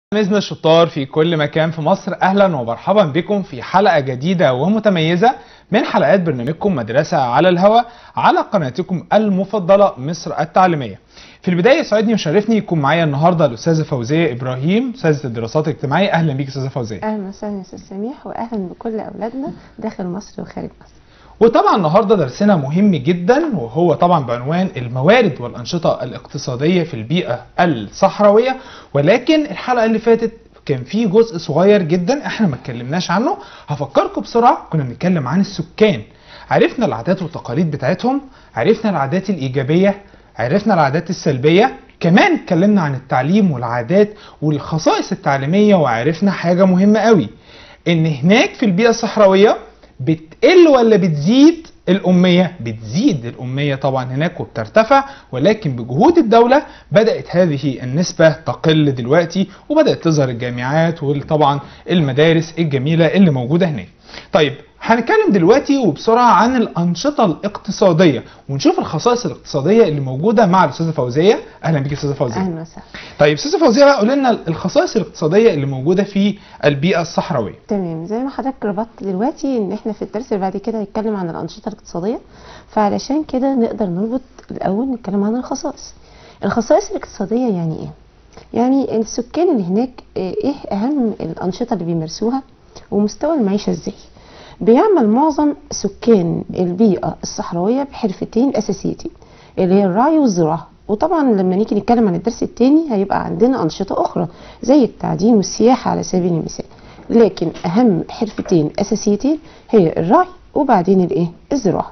تلاميذنا الشطار في كل مكان في مصر اهلا ومرحبا بكم في حلقه جديده ومتميزه من حلقات برنامجكم مدرسه على الهواء على قناتكم المفضله مصر التعليميه. في البدايه يسعدني ويشرفني يكون معايا النهارده الاستاذه فوزيه ابراهيم استاذه الدراسات الاجتماعيه اهلا بيك استاذه فوزيه. اهلا وسهلا يا استاذ سميح واهلا بكل اولادنا داخل مصر وخارج مصر وطبعا النهارده درسنا مهم جدا وهو طبعا بعنوان الموارد والانشطه الاقتصاديه في البيئه الصحراويه ولكن الحلقه اللي فاتت كان في جزء صغير جدا احنا ما اتكلمناش عنه هفكركم بسرعه كنا بنتكلم عن السكان عرفنا العادات والتقاليد بتاعتهم عرفنا العادات الايجابيه عرفنا العادات السلبيه كمان اتكلمنا عن التعليم والعادات والخصائص التعليميه وعرفنا حاجه مهمه قوي ان هناك في البيئه الصحراويه بتقل ولا بتزيد الأمية بتزيد الأمية طبعا هناك وبترتفع ولكن بجهود الدولة بدأت هذه النسبة تقل دلوقتي وبدأت تظهر الجامعات وطبعا المدارس الجميلة اللي موجودة هناك طيب هنتكلم دلوقتي وبسرعة عن الأنشطة الاقتصادية ونشوف الخصائص الاقتصادية اللي موجودة مع الأستاذة فوزية أهلا بيك أستاذة فوزية اهلا وسهلا طيب أستاذة فوزية بقى قول لنا الخصائص الاقتصادية اللي موجودة في البيئة الصحراوية تمام زي ما حضرتك ربطت دلوقتي ان احنا في الدرس اللي بعد كده هنتكلم عن الانشطه الاقتصاديه فعلشان كده نقدر نربط الاول نتكلم عن الخصائص الخصائص الاقتصاديه يعني ايه يعني السكان اللي هناك آه، ايه اهم الانشطه اللي بيمارسوها ومستوى المعيشه ازاي بيعمل معظم سكان البيئه الصحراويه بحرفتين اساسيتين اللي هي الرعي والزراعه وطبعا لما نيجي نتكلم عن الدرس الثاني هيبقى عندنا انشطه اخرى زي التعدين والسياحه على سبيل المثال لكن اهم حرفتين اساسيتين هي الرعي وبعدين الايه الزراعه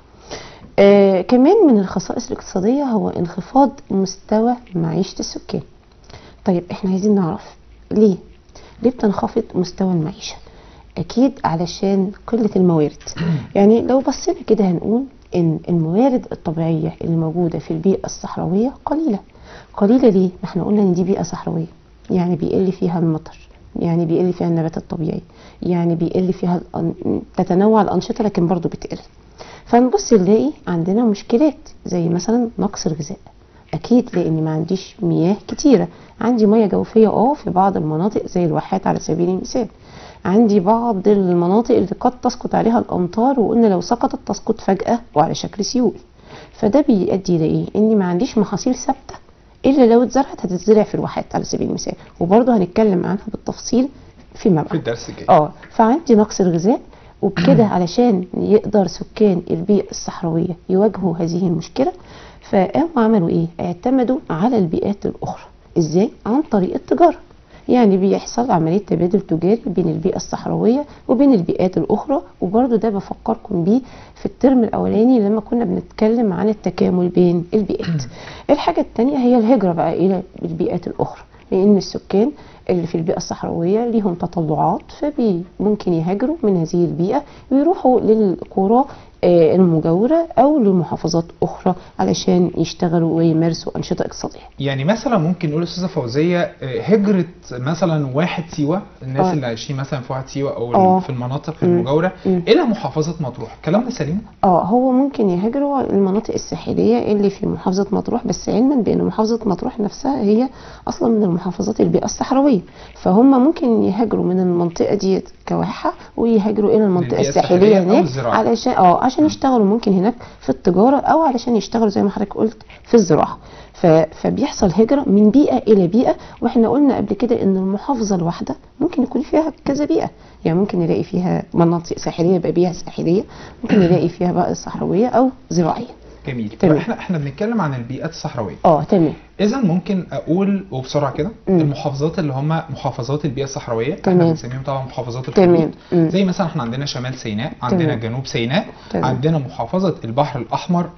آه كمان من الخصائص الاقتصاديه هو انخفاض مستوى معيشه السكان طيب احنا عايزين نعرف ليه ليه بتنخفض مستوى المعيشه اكيد علشان قله الموارد يعني لو بصينا كده هنقول ان الموارد الطبيعيه اللي موجوده في البيئه الصحراويه قليله قليله ليه ما احنا قلنا ان دي بيئه صحراويه يعني بيقل فيها المطر يعني بيقل فيها النبات الطبيعي يعني بيقل فيها الأن- تتنوع الانشطه لكن برضو بتقل فنبص نلاقي عندنا مشكلات زي مثلا نقص الغذاء اكيد لان ما عنديش مياه كتيره عندي ميه جوفيه اه في بعض المناطق زي الواحات على سبيل المثال عندي بعض المناطق اللي قد تسقط عليها الامطار وقلنا لو سقطت تسقط فجاه وعلى شكل سيول فده بيؤدي الى ايه اني ما عنديش محاصيل ثابته الا لو اتزرعت هتتزرع في الواحات على سبيل المثال وبرضه هنتكلم عنها بالتفصيل فيما في بعد الدرس الجاي اه فعندي نقص الغذاء وبكده علشان يقدر سكان البيئة الصحراوية يواجهوا هذه المشكلة فقاموا عملوا ايه؟ اعتمدوا على البيئات الأخرى ازاي؟ عن طريق التجارة يعني بيحصل عملية تبادل تجاري بين البيئة الصحراوية وبين البيئات الأخرى وبرضه ده بفكركم بيه في الترم الأولاني لما كنا بنتكلم عن التكامل بين البيئات الحاجة التانية هي الهجرة بقى إلى البيئات الأخرى لأن السكان اللي في البيئة الصحراوية ليهم تطلعات فممكن يهاجروا من هذه البيئة ويروحوا للقرى آه، المجاورة أو لمحافظات أخرى علشان يشتغلوا ويمارسوا أنشطة اقتصادية يعني مثلا ممكن نقول استاذه فوزيه آه، هجره مثلا واحد سيوه الناس آه. اللي عايشين مثلا في واحد سيوه او آه. في المناطق مم. المجاوره مم. الى محافظه مطروح الكلام ده سليم اه هو ممكن يهاجروا المناطق الساحليه اللي في محافظه مطروح بس علما بان محافظه مطروح نفسها هي اصلا من المحافظات البيئه الصحراويه فهم ممكن يهاجروا من المنطقه دي كواحه ويهاجروا الى المنطقه البيئة الساحليه الساحلية أو هناك الزراعة. علشان اه عشان يشتغلوا ممكن هناك في التجاره او علشان يشتغلوا زي ما حضرتك قلت في الزراعه ف... فبيحصل هجره من بيئه الى بيئه واحنا قلنا قبل كده ان المحافظه الواحده ممكن يكون فيها كذا بيئه يعني ممكن نلاقي فيها مناطق ساحليه يبقى بيئه ساحليه ممكن نلاقي فيها بقى صحراويه او زراعيه جميل طب تمام. احنا احنا بنتكلم عن البيئات الصحراويه اه تمام اذا ممكن اقول وبسرعه كده مم. المحافظات اللي هم محافظات البيئه الصحراويه احنا تمام. بنسميهم طبعا محافظات تمام. الحدود مم. زي مثلا احنا عندنا شمال سيناء عندنا تمام. جنوب سيناء تمام. عندنا محافظه البحر الاحمر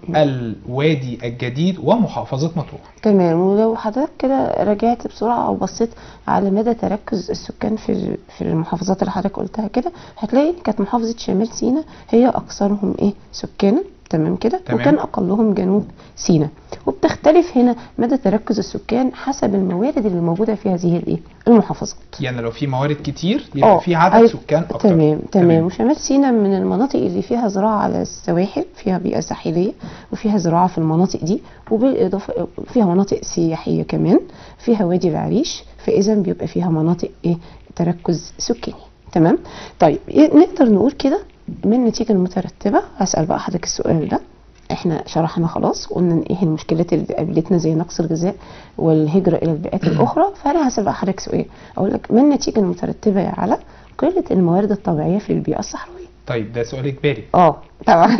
الوادي الجديد ومحافظه مطروح تمام ولو حضرتك كده رجعت بسرعه او بصيت على مدى تركز السكان في في المحافظات اللي حضرتك قلتها كده هتلاقي إن كانت محافظه شمال سيناء هي اكثرهم ايه سكانا تمام كده تمام. وكان اقلهم جنوب سيناء وبتختلف هنا مدى تركز السكان حسب الموارد اللي موجوده في هذه الايه المحافظات يعني لو في موارد كتير يبقى آه، في عدد أيوة، سكان اكتر تمام تمام وشمال سيناء من المناطق اللي فيها زراعه على السواحل فيها بيئه ساحليه وفيها زراعه في المناطق دي وبالاضافه فيها مناطق سياحيه كمان فيها وادي العريش في فاذا بيبقى فيها مناطق ايه تركز سكاني تمام طيب إيه نقدر نقول كده من النتيجه المترتبه هسال بقى حضرتك السؤال ده احنا شرحنا خلاص قلنا ايه المشكلات اللي قابلتنا زي نقص الغذاء والهجره الى البيئات الاخرى فانا هسال بقى حضرتك سؤال اقول لك ما النتيجه المترتبه على قله الموارد الطبيعيه في البيئه الصحراويه طيب ده سؤال اجباري اه طبعا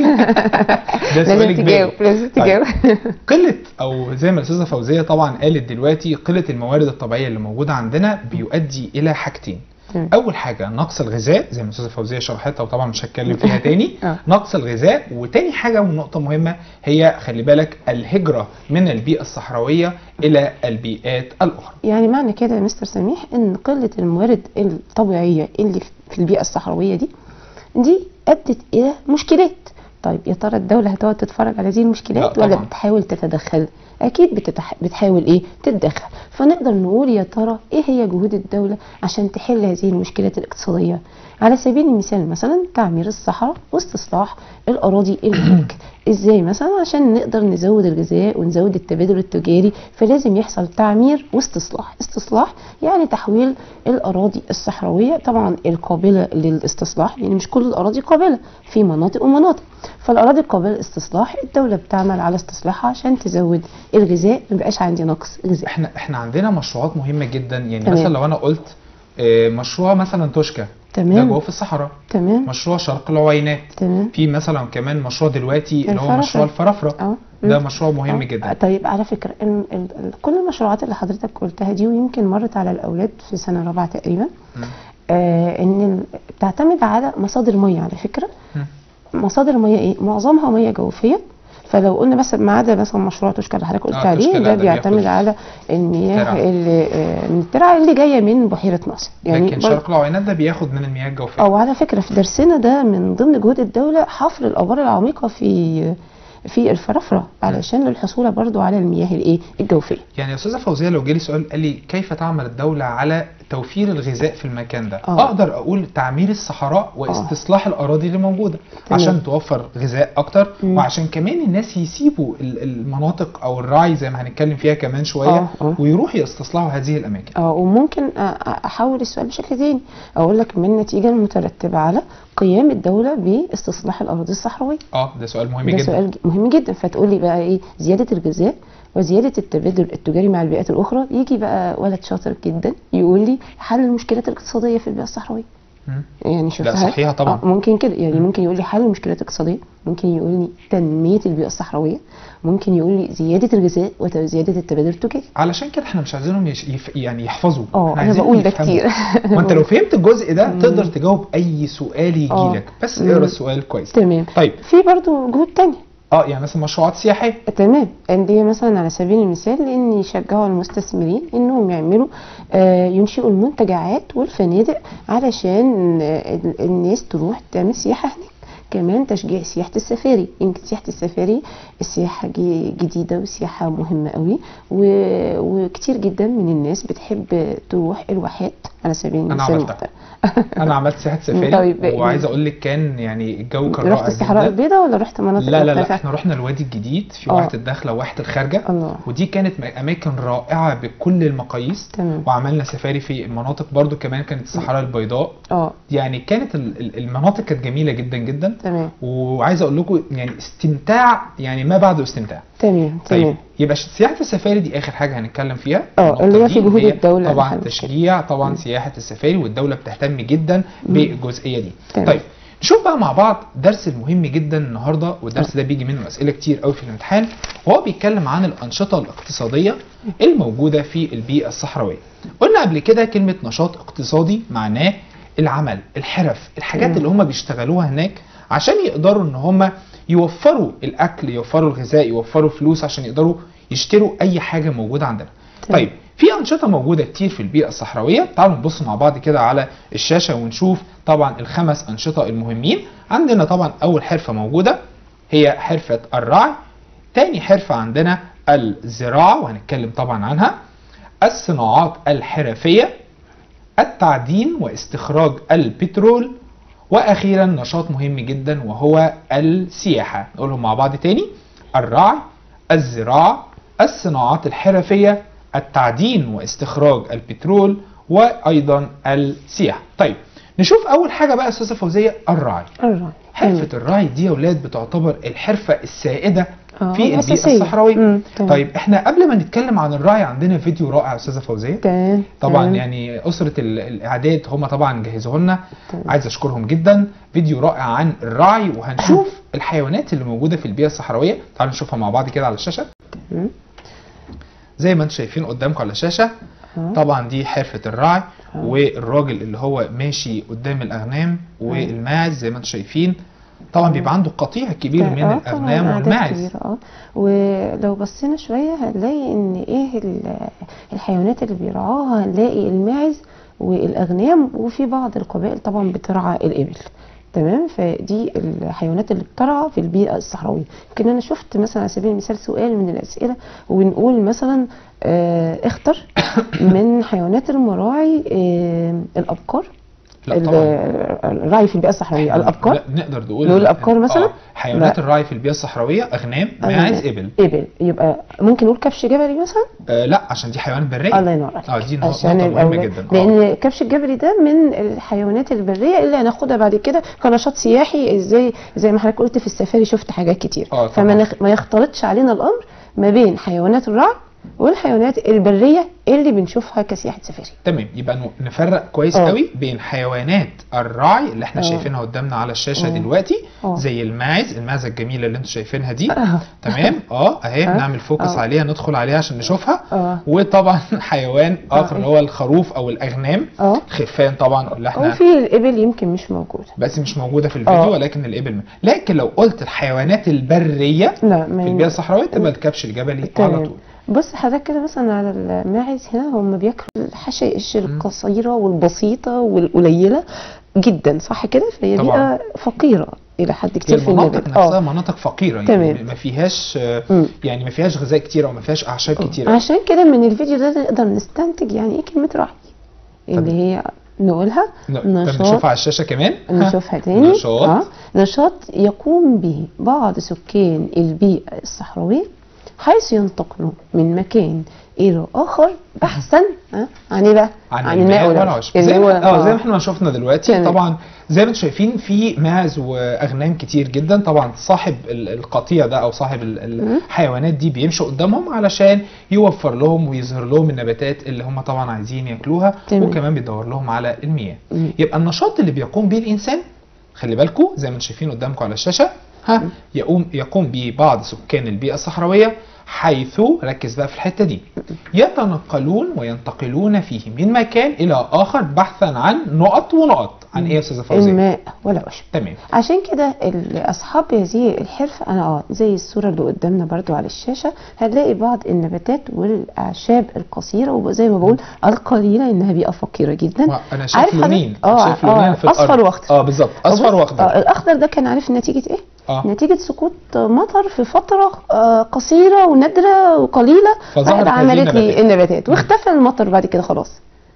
ده سؤال لازم إجباري. تجاوب لازم طيب. تجاوب قله او زي ما الاستاذه فوزيه طبعا قالت دلوقتي قله الموارد الطبيعيه اللي موجوده عندنا بيؤدي الى حاجتين تمام. اول حاجه نقص الغذاء زي ما الاستاذه فوزيه شرحتها وطبعا مش هتكلم فيها تاني آه. نقص الغذاء وتاني حاجه ونقطه مهمه هي خلي بالك الهجره من البيئه الصحراويه الى البيئات الاخرى يعني معنى كده يا مستر سميح ان قله الموارد الطبيعيه اللي في البيئه الصحراويه دي دي ادت الى مشكلات طيب يا ترى الدوله هتقعد تتفرج على هذه المشكلات لا ولا طبعاً. بتحاول تتدخل اكيد بتتح... بتحاول ايه تتدخل فنقدر نقول يا ترى ايه هي جهود الدوله عشان تحل هذه المشكلات الاقتصاديه على سبيل المثال مثلا تعمير الصحراء واستصلاح الاراضي اللي هناك ازاي مثلا عشان نقدر نزود الغذاء ونزود التبادل التجاري فلازم يحصل تعمير واستصلاح استصلاح يعني تحويل الاراضي الصحراويه طبعا القابله للاستصلاح لان يعني مش كل الاراضي قابله في مناطق ومناطق فالاراضي القابله للاستصلاح الدوله بتعمل على استصلاحها عشان تزود الغذاء ما يبقاش عندي نقص غذاء احنا احنا عندنا مشروعات مهمه جدا يعني تمام. مثلا لو انا قلت آه، مشروع مثلا توشكا ده تمام جوه في الصحراء تمام مشروع شرق العوينات تمام في مثلا كمان مشروع دلوقتي اللي هو الفرافرة. مشروع الفرافره اه ده مم. مشروع مهم آه. جدا طيب على فكره ال ال ال كل المشروعات اللي حضرتك قلتها دي ويمكن مرت على الاولاد في سنه رابعه تقريبا مم. آه ان ال- بتعتمد على مصادر ميه على فكره مم. مصادر الميه ايه معظمها ميه جوفيه فلو قلنا بس ما عدا مثلا مشروع توشكا اللي حضرتك قلت آه، عليه توشكا لا، ده ده بيعتمد بياخد على المياه ترع. اللي آه، من الترع اللي جايه من بحيره ناصر لكن بر- شرق العوينات ده بياخد من المياه الجوفيه او على فكره في درسنا ده من ضمن جهود الدوله حفر الابار العميقه في في الفرافره علشان الحصول برضو على المياه الايه الجوفيه يعني يا استاذه فوزيه لو جالي سؤال قال لي كيف تعمل الدوله على توفير الغذاء في المكان ده آه. اقدر اقول تعمير الصحراء واستصلاح الاراضي اللي موجوده تمام. عشان توفر غذاء اكتر مم. وعشان كمان الناس يسيبوا ال- المناطق او الرعي زي ما هنتكلم فيها كمان شويه آه، آه. ويروحوا يستصلحوا هذه الاماكن اه وممكن أ- أ- احول السؤال بشكل تاني اقول لك من النتيجه المترتبه على قيام الدوله باستصلاح الاراضي الصحراويه اه ده سؤال مهم ده جدا سؤال مهم جدا فتقول لي بقى ايه زياده الغذاء وزياده التبادل التجاري مع البيئات الاخرى يجي بقى ولد شاطر جدا يقول لي حل المشكلات الاقتصاديه في البيئه الصحراويه مم. يعني شوف لا، صحيحة طبعاً. آه ممكن كده يعني ممكن يقول لي حل المشكلات الاقتصاديه ممكن يقول لي تنميه البيئه الصحراويه ممكن يقول لي زياده الغذاء وزياده التبادل التجاري علشان كده احنا مش عايزينهم يش... يف... يعني يحفظوا اه إحنا انا عايزينهم بقول ده يفهموا. كتير وانت لو فهمت الجزء ده تقدر تجاوب اي سؤال آه. يجيلك بس مم. اقرا السؤال كويس تمام طيب في برضو جهود تانية اه يعني مثلا مشروعات سياحيه تمام أندية مثلا على سبيل المثال إن يشجعوا المستثمرين إنهم يعملوا آه، ينشئوا المنتجعات والفنادق علشان آه، ال- الناس تروح تعمل سياحة هناك كمان تشجيع سياحة السفاري يمكن سياحة السفاري السياحة جي- جديدة وسياحة مهمة قوي و- وكتير جدا من الناس بتحب تروح الواحات على سبيل أنا المثال عملتها. انا عملت سياحه سفاري طيب، وعايز اقول لك كان يعني الجو كان رحت رائع الصحراء جدا البيضاء ولا رحت مناطق لا لا لا مختلفة؟ احنا رحنا الوادي الجديد في آه. واحه الداخله وواحه الخارجه الله ودي كانت م- اماكن رائعه بكل المقاييس تمام وعملنا سفاري في المناطق برضو كمان كانت الصحراء البيضاء اه يعني كانت ال- ال- المناطق كانت جميله جدا جدا تمام وعايز اقول لكم يعني استمتاع يعني ما بعده استمتاع تمام طيب تمام يبقى ش- سياحه السفاري دي اخر حاجه هنتكلم فيها اه النقطة اللي هي دي في جهود هي الدولة طبعا لحل تشجيع طبعا سياحه السفاري والدوله بتهتم جدا بالجزئيه دي تمام. طيب نشوف بقى مع بعض درس المهم جدا النهارده والدرس ده بيجي منه اسئله كتير قوي في الامتحان وهو بيتكلم عن الانشطه الاقتصاديه الموجوده في البيئه الصحراويه قلنا قبل كده كلمه نشاط اقتصادي معناه العمل الحرف الحاجات مم. اللي هم بيشتغلوها هناك عشان يقدروا ان هم يوفروا الاكل يوفروا الغذاء يوفروا فلوس عشان يقدروا يشتروا اي حاجه موجوده عندنا تمام. طيب في انشطه موجوده كتير في البيئه الصحراويه تعالوا نبص مع بعض كده على الشاشه ونشوف طبعا الخمس انشطه المهمين عندنا طبعا اول حرفه موجوده هي حرفه الرعي تاني حرفه عندنا الزراعه وهنتكلم طبعا عنها الصناعات الحرفيه التعدين واستخراج البترول واخيرا نشاط مهم جدا وهو السياحه نقولهم مع بعض تاني الرعي الزراعه الصناعات الحرفيه التعدين واستخراج البترول وايضا السياحه طيب نشوف اول حاجه بقى يا استاذه فوزيه الرعي الرعي حرفه الرعي دي يا اولاد بتعتبر الحرفه السائده آه، في البيئه الأساسية. الصحراويه مم، تمام. طيب احنا قبل ما نتكلم عن الرعي عندنا فيديو رائع يا استاذه فوزيه تمام طبعا تمام. يعني اسره ال- الاعداد هم طبعا جهزوه لنا تمام. عايز اشكرهم جدا فيديو رائع عن الرعي وهنشوف الحيوانات اللي موجوده في البيئه الصحراويه تعالوا نشوفها مع بعض كده على الشاشه تمام. زي ما انتم شايفين قدامكم على الشاشه آه. طبعا دي حرفه الرعي آه. والراجل اللي هو ماشي قدام الاغنام والماعز زي ما انتم شايفين طبعا بيبقى عنده قطيع كبير من آه، طبعاً الاغنام أعداد والماعز كبيرة، اه ولو بصينا شويه هنلاقي ان ايه ال- الحيوانات اللي بيرعاها هنلاقي الماعز والاغنام وفي بعض القبائل طبعا بترعى الابل تمام فدي الحيوانات اللي بترعى في البيئه الصحراويه يمكن انا شفت مثلا على سبيل المثال سؤال من الاسئله ونقول مثلا آه، اختر من حيوانات المراعي آه، الابقار لا ال- طبعا الرعي في البيئه الصحراويه الابقار لا، نقدر نقول نقول الأبقار مثلاً؟ آه، حيوانات لا. الرعي في البيئه الصحراويه اغنام أغنام. ماعز ابل ابل يبقى ممكن نقول كبش جبلي مثلا آه لا عشان دي حيوانات بريه الله ينور عليك اه دي نقطه عشان مهمه الأولاد. جدا آه. لان كبش الجبلي ده من الحيوانات البريه اللي هناخدها بعد كده كنشاط سياحي ازاي زي ما حضرتك قلت في السفاري شفت حاجات كتير آه، طبعاً. فما نخ... ما يختلطش علينا الامر ما بين حيوانات الرعي والحيوانات البريه اللي بنشوفها كسياحه سفاري تمام يبقى ن- نفرق كويس آه. قوي بين حيوانات الرعي اللي احنا آه. شايفينها قدامنا على الشاشه آه. دلوقتي آه. زي الماعز الماعزه الجميله اللي انتم شايفينها دي آه. تمام اه اهي آه. نعمل فوكس آه. عليها ندخل عليها عشان نشوفها اه وطبعا حيوان اخر آه. اللي هو الخروف او الاغنام اه خرفان طبعا اللي احنا وفي الابل يمكن مش موجوده بس مش موجوده في الفيديو آه. ولكن الابل م- لكن لو قلت الحيوانات البريه لا ما في البيئه الصحراويه تبقى الكبش الجبلي على تمام. طول بص حضرتك كده مثلا على الماعز هنا هم بياكلوا الحشائش القصيره والبسيطه والقليله جدا صح كده فهي طبعاً. بيئه فقيره الى حد هي كتير في المناطق النبات نفسها مناطق فقيره تمام. يعني ما فيهاش آه، مم. يعني ما فيهاش غذاء كتير او ما فيهاش اعشاب كتير عشان كده من الفيديو ده نقدر نستنتج يعني ايه كلمه رعي اللي هي نقولها ن- طب نشاط نشوفها على الشاشه كمان نشوفها تاني نشاط. آه. نشاط يقوم به بعض سكان البيئة الصحراوية حيث ينتقلون من مكان إلى آخر بحثا آه، عن إيه بقى؟ عن, الماء والعشب اللي زي هو ما اه زي ما احنا شفنا دلوقتي تمام. طبعا زي ما انتم شايفين في ماعز واغنام كتير جدا طبعا صاحب ال- القطيع ده او صاحب ال- الحيوانات دي بيمشي قدامهم علشان يوفر لهم ويظهر لهم النباتات اللي هم طبعا عايزين ياكلوها تمام. وكمان بيدور لهم على المياه مم. يبقى النشاط اللي بيقوم به الانسان خلي بالكم زي ما انتم شايفين قدامكم على الشاشه ها يقوم يقوم به بعض سكان البيئه الصحراويه حيث ركز بقى في الحته دي يتنقلون وينتقلون فيه من مكان الى اخر بحثا عن نقط ونقط عن ايه يا استاذه فوزيه الماء والعشب تمام عشان كده ال- اصحاب هذه الحرفه انا اه زي الصوره اللي قدامنا برضو على الشاشه هنلاقي بعض النباتات والاعشاب القصيره وزي ما بقول القليله انها بيئه فقيره جدا انا عارف شايف حضرتك؟ لونين اه شايف لونين اه في الارض اصفر واخضر اه بالظبط اصفر بص، واخضر آه الاخضر ده كان عارف نتيجه ايه؟ اه نتيجة سقوط مطر في فترة آه، قصيرة ونادرة وقليلة فظهرت بعد هذه عملت لي النباتات. النباتات واختفى المطر بعد كده خلاص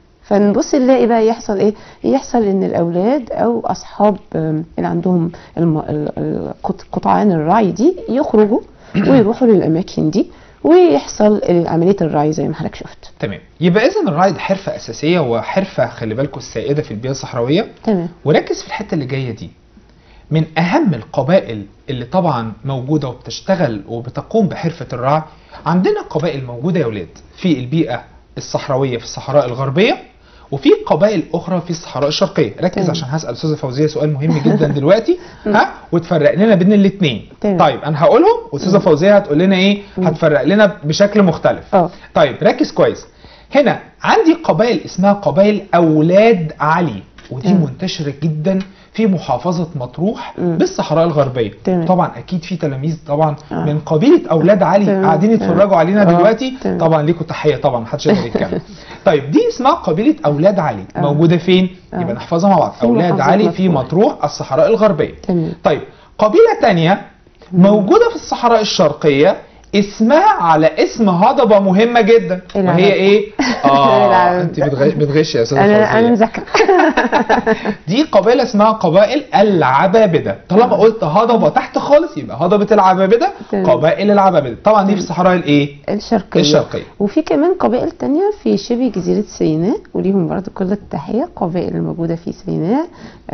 فنبص نلاقي بقى يحصل ايه يحصل ان الاولاد او اصحاب آم، اللي عندهم الم- ال- ال- قط- قطعان الرعي دي يخرجوا ويروحوا للاماكن دي ويحصل عمليه الرعي زي ما حضرتك شفت تمام يبقى اذا الرعي ده حرفه اساسيه وحرفه خلي بالكم السائده في البيئه الصحراويه تمام وركز في الحته اللي جايه دي من اهم القبائل اللي طبعا موجوده وبتشتغل وبتقوم بحرفه الرعي عندنا قبائل موجوده يا ولاد في البيئه الصحراويه في الصحراء الغربيه وفي قبائل اخرى في الصحراء الشرقيه ركز تمام. عشان هسال استاذه فوزيه سؤال مهم جدا دلوقتي ها وتفرق لنا بين الاثنين تمام. طيب انا هقولهم واستاذه فوزيه هتقول لنا ايه هتفرق لنا بشكل مختلف اه طيب ركز كويس هنا عندي قبائل اسمها قبائل اولاد علي ودي تمام. منتشره جدا في محافظه مطروح مم. بالصحراء الغربيه تمام. طبعا اكيد في تلاميذ طبعا آه. من قبيله اولاد علي تمام. قاعدين تمام. يتفرجوا علينا آه. دلوقتي تمام. طبعا ليكم تحيه طبعا محدش يقدر يتكلم طيب دي اسمها قبيله اولاد علي آه. موجوده فين آه. يبقى نحفظها مع بعض في اولاد محافظة علي في مطروح. مطروح الصحراء الغربيه تمام طيب قبيله تانية موجوده في الصحراء الشرقيه اسمها على اسم هضبة مهمة جدا وهي العبابدة. ايه؟ اه العبابدة. انت بتغش بتغشي يا استاذة انا انا فوزية مذاكره دي قبيلة اسمها قبائل العبابدة طالما قلت هضبة تحت خالص يبقى هضبة العبابدة تمام. قبائل العبابدة طبعا دي في الصحراء الايه؟ الشرقيه الشرقية وفي كمان قبائل تانية في شبه جزيرة سيناء وليهم برضو كل التحية قبائل الموجودة في سيناء